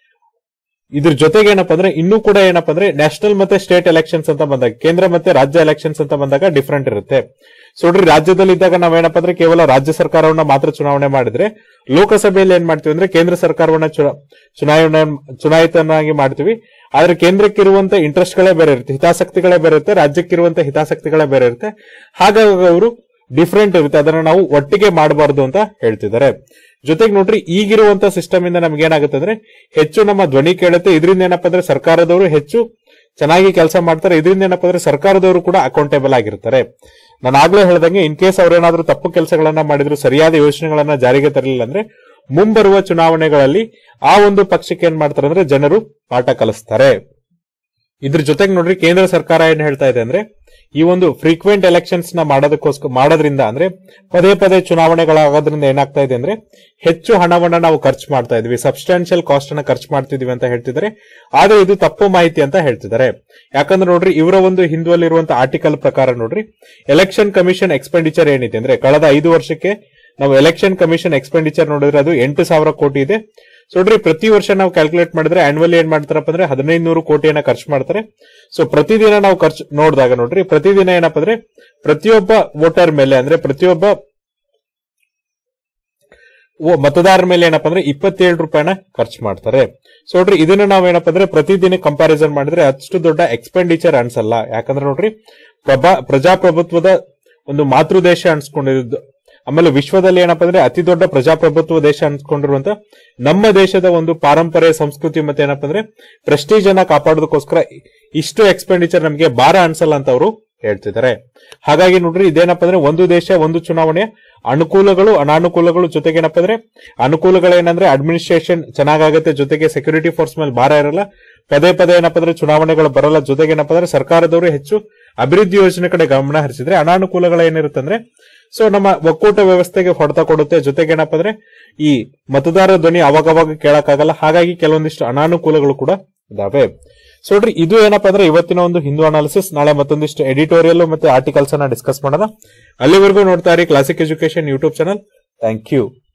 ಇದ್ರ ಜೊತೆಗೆ ಏನಪ್ಪಾ ಅಂದ್ರೆ ಇನ್ನೂ ಕೂಡ ಏನಪ್ಪಾ ಅಂದ್ರೆ ನ್ಯಾಷನಲ್ ಮತ್ತೆ ಸ್ಟೇಟ್ ಎಲೆಕ್ಷನ್ಸ್ ಅಂತ ಬಂದಾಗ ಕೇಂದ್ರ ಮತ್ತೆ ರಾಜ್ಯ ಎಲೆಕ್ಷನ್ಸ್ ಅಂತ ಬಂದಾಗ ಡಿಫ್ರೆಂಟ್ ಇರುತ್ತೆ ಸೊ ನೋಡ್ರಿ ರಾಜ್ಯದಲ್ಲಿ ಇದ್ದಾಗ ನಾವೇನಪ್ಪ ಅಂದ್ರೆ ಕೇವಲ ರಾಜ್ಯ ಸರ್ಕಾರವನ್ನ ಮಾತ್ರ ಚುನಾವಣೆ ಮಾಡಿದ್ರೆ ಲೋಕಸಭೆಯಲ್ಲಿ ಏನ್ ಮಾಡ್ತೀವಿ ಅಂದ್ರೆ ಕೇಂದ್ರ ಸರ್ಕಾರವನ್ನ ಚುನಾ- ಚುನಾವಣೆ ಚುನಾಯಿತನಾಗಿ ಮಾಡ್ತೀವಿ ಆದ್ರೆ ಕೇಂದ್ರಕ್ಕಿರುವಂತ ಇಂಟ್ರೆಸ್ಟ್ ಗಳೇ ಬೇರೆ ಇರುತ್ತೆ ಹಿತಾಸಕ್ತಿಗಳೇ ಬೇರೆ ಇರುತ್ತೆ ರಾಜ್ಯಕ್ಕಿರುವಂತ ಹಿತಾಸಕ್ತಿಗಳೇ ಬೇರೆ ಇರುತ್ತೆ ಹಾಗಾಗಿ ಅವರು ಡಿಫ್ರೆಂಟ್ ಇರುತ್ತೆ ಅದನ್ನ ನಾವು ಒಟ್ಟಿಗೆ ಮಾಡಬಾರ್ದು ಅಂತ ಹೇಳ್ತಿದ್ದಾರೆ ಜೊತೆಗೆ ನೋಡ್ರಿ ಈಗಿರುವಂತ ಸಿಸ್ಟಮ್ ಇಂದ ನಮ್ಗೆ ಏನಾಗುತ್ತೆ ಅಂದ್ರೆ ಹೆಚ್ಚು ನಮ್ಮ ಧ್ವನಿ ಕೇಳುತ್ತೆ ಇದರಿಂದ ಏನಪ್ಪಾ ಅಂದ್ರೆ ಸರ್ಕಾರದವರು ಹೆಚ್ಚು ಚೆನ್ನಾಗಿ ಕೆಲಸ ಮಾಡ್ತಾರೆ ಇದರಿಂದ ಏನಪ್ಪಾ ಅಂದ್ರೆ ಸರ್ಕಾರದವರು ಕೂಡ ಅಕೌಂಟೇಬಲ್ ಆಗಿರ್ತಾರೆ ನಾನು ಆಗ್ಲೇ ಹೇಳ್ದಂಗೆ ಇನ್ ಕೇಸ್ ಅವ್ರೇನಾದ್ರೂ ತಪ್ಪು ಕೆಲಸಗಳನ್ನ ಮಾಡಿದ್ರು ಸರಿಯಾದ ಯೋಜನೆಗಳನ್ನ ಜಾರಿಗೆ ತರಲಿಲ್ಲ ಅಂದ್ರೆ ಮುಂಬರುವ ಚುನಾವಣೆಗಳಲ್ಲಿ ಆ ಒಂದು ಪಕ್ಷಕ್ಕೆ ಏನ್ ಮಾಡ್ತಾರೆ ಅಂದ್ರೆ ಜನರು ಪಾಠ ಕಲಿಸ್ತಾರೆ ಇದ್ರ ಜೊತೆಗೆ ನೋಡ್ರಿ ಕೇಂದ್ರ ಸರ್ಕಾರ ಏನ್ ಹೇಳ್ತಾ ಇದೆ ಅಂದ್ರೆ ಈ ಒಂದು ಫ್ರೀಕ್ವೆಂಟ್ ಎಲೆಕ್ಷನ್ಸ್ ನ ಮಾಡೋದಕ್ಕೋಸ್ಕರ ಮಾಡೋದ್ರಿಂದ ಅಂದ್ರೆ ಪದೇ ಪದೇ ಚುನಾವಣೆಗಳಾಗೋದ್ರಿಂದ ಏನಾಗ್ತಾ ಇದೆ ಅಂದ್ರೆ ಹೆಚ್ಚು ಹಣವನ್ನ ನಾವು ಖರ್ಚು ಮಾಡ್ತಾ ಇದೀವಿ ಸಬ್ಸ್ಟಾನ್ಷಿಯಲ್ ಕಾಸ್ಟ್ ಅನ್ನ ಖರ್ಚು ಮಾಡ್ತಿದೀವಿ ಅಂತ ಹೇಳ್ತಿದ್ದಾರೆ ಆದ್ರೆ ಇದು ತಪ್ಪು ಮಾಹಿತಿ ಅಂತ ಹೇಳ್ತಿದ್ದಾರೆ ಯಾಕಂದ್ರೆ ನೋಡ್ರಿ ಇವರ ಒಂದು ಹಿಂದುವಲ್ಲಿರುವಂತ ಆರ್ಟಿಕಲ್ ಪ್ರಕಾರ ನೋಡ್ರಿ ಎಲೆಕ್ಷನ್ ಕಮಿಷನ್ ಎಕ್ಸ್ಪೆಂಡಿಚರ್ ಏನಿದೆ ಅಂದ್ರೆ ಕಳೆದ ಐದು ವರ್ಷಕ್ಕೆ ನಾವು ಎಲೆಕ್ಷನ್ ಕಮಿಷನ್ ಎಕ್ಸ್ಪೆಂಡಿಚರ್ ನೋಡಿದ್ರೆ ಅದು ಎಂಟು ಸಾವಿರ ಕೋಟಿ ಇದೆ ಸೊ ನೋಡ್ರಿ ಪ್ರತಿ ವರ್ಷ ನಾವು ಕ್ಯಾಲ್ಕುಲೇಟ್ ಮಾಡಿದ್ರೆ ಆನ್ಯುವಲಿ ಏನ್ ಮಾಡ್ತಾರಪ್ಪ ಅಂದ್ರೆ ಹದಿನೈದು ನೂರು ಕೋಟಿಯನ್ನ ಖರ್ಚು ಮಾಡ್ತಾರೆ ಸೊ ಪ್ರತಿದಿನ ನಾವು ಖರ್ಚು ನೋಡಿದಾಗ ನೋಡ್ರಿ ಪ್ರತಿದಿನ ಏನಪ್ಪ ಅಂದ್ರೆ ಪ್ರತಿಯೊಬ್ಬ ವೋಟರ್ ಮೇಲೆ ಅಂದ್ರೆ ಪ್ರತಿಯೊಬ್ಬ ಓ- ಮತದಾರರ ಮೇಲೆ ಏನಪ್ಪ ಅಂದ್ರೆ ಇಪ್ಪತ್ತೇಳು ರೂಪಾಯಿನ ಖರ್ಚು ಮಾಡ್ತಾರೆ ಸೊ ನೋಡ್ರಿ ಇದನ್ನ ನಾವೇನಪ್ಪ ಅಂದ್ರೆ ಪ್ರತಿದಿನ ಕಂಪ್ಯಾರಿಸನ್ ಮಾಡಿದ್ರೆ ಅಷ್ಟು ದೊಡ್ಡ ಎಕ್ಸ್ಪೆಂಡಿಚರ್ ಅನ್ಸಲ್ಲ ಯಾಕಂದ್ರೆ ನೋಡ್ರಿ ಪ್ರಭಾ ಪ್ರಜಾಪ್ರಭುತ್ವದ ಒಂದು ಮಾತೃದೇಶ ಅನ್ಸ್ಕೊಂಡಿದ್ದು ಆಮೇಲೆ ವಿಶ್ವದಲ್ಲಿ ಏನಪ್ಪಾ ಅಂದ್ರೆ ಅತಿ ದೊಡ್ಡ ಪ್ರಜಾಪ್ರಭುತ್ವ ದೇಶ ಅನ್ಸ್ಕೊಂಡಿರುವಂತ ನಮ್ಮ ದೇಶದ ಒಂದು ಪಾರಂಪರ್ಯ ಸಂಸ್ಕೃತಿ ಮತ್ತೆ ಏನಪ್ಪಾ ಅಂದ್ರೆ ಪ್ರೆಸ್ಟೀಜ್ ಅನ್ನ ಕಾಪಾಡೋದಕ್ಕೋಸ್ಕರ ಇಷ್ಟು ಎಕ್ಸ್ಪೆಂಡಿಚರ್ ನಮಗೆ ಭಾರ ಅನ್ಸಲ್ಲ ಅಂತ ಅವರು ಹೇಳ್ತಿದ್ದಾರೆ ಹಾಗಾಗಿ ನೋಡ್ರಿ ಇದೇನಪ್ಪ ಅಂದ್ರೆ ಒಂದು ದೇಶ ಒಂದು ಚುನಾವಣೆ ಅನುಕೂಲಗಳು ಅನಾನುಕೂಲಗಳು ಜೊತೆಗೆ ಏನಪ್ಪ ಅಂದ್ರೆ ಅನುಕೂಲಗಳೇನಂದ್ರೆ ಅಡ್ಮಿನಿಸ್ಟ್ರೇಷನ್ ಚೆನ್ನಾಗಾಗುತ್ತೆ ಜೊತೆಗೆ ಸೆಕ್ಯೂರಿಟಿ ಫೋರ್ಸ್ ಮೇಲೆ ಭಾರ ಇರಲ್ಲ ಪದೇ ಪದೇ ಏನಪ್ಪ ಅಂದ್ರೆ ಚುನಾವಣೆಗಳು ಬರಲ್ಲ ಜೊತೆಗೆ ಏನಪ್ಪ ಅಂದ್ರೆ ಸರ್ಕಾರದವರು ಹೆಚ್ಚು ಅಭಿವೃದ್ಧಿ ಯೋಜನೆ ಕಡೆ ಗಮನ ಹರಿಸಿದ್ರೆ ಅನಾನುಕೂಲಗಳು ಏನಿರುತ್ತೆ ಅಂದ್ರೆ ಸೊ ನಮ್ಮ ಒಕ್ಕೂಟ ವ್ಯವಸ್ಥೆಗೆ ಹೊಡೆತ ಕೊಡುತ್ತೆ ಜೊತೆಗೆ ಏನಪ್ಪ ಅಂದ್ರೆ ಈ ಮತದಾರರ ಧ್ವನಿ ಅವಾಗವಾಗ ಕೇಳಕ್ಕಾಗಲ್ಲ ಹಾಗಾಗಿ ಕೆಲವೊಂದಿಷ್ಟು ಅನಾನುಕೂಲಗಳು ಕೂಡ ಇದಾವೆ ಸೊ ನೋಡ್ರಿ ಇದು ಏನಪ್ಪಾ ಅಂದ್ರೆ ಇವತ್ತಿನ ಒಂದು ಹಿಂದೂ ಅನಾಲಿಸಿಸ್ ನಾಳೆ ಮತ್ತೊಂದಿಷ್ಟು ಎಡಿಟೋರಿಯಲ್ ಮತ್ತೆ ಆರ್ಟಿಕಲ್ಸ್ ಅನ್ನ ಡಿಸ್ಕಸ್ ಮಾಡೋಣ ಅಲ್ಲಿವರೆಗೂ ನೋಡ್ತಾ ಇರಿ classic education YouTube channel thank you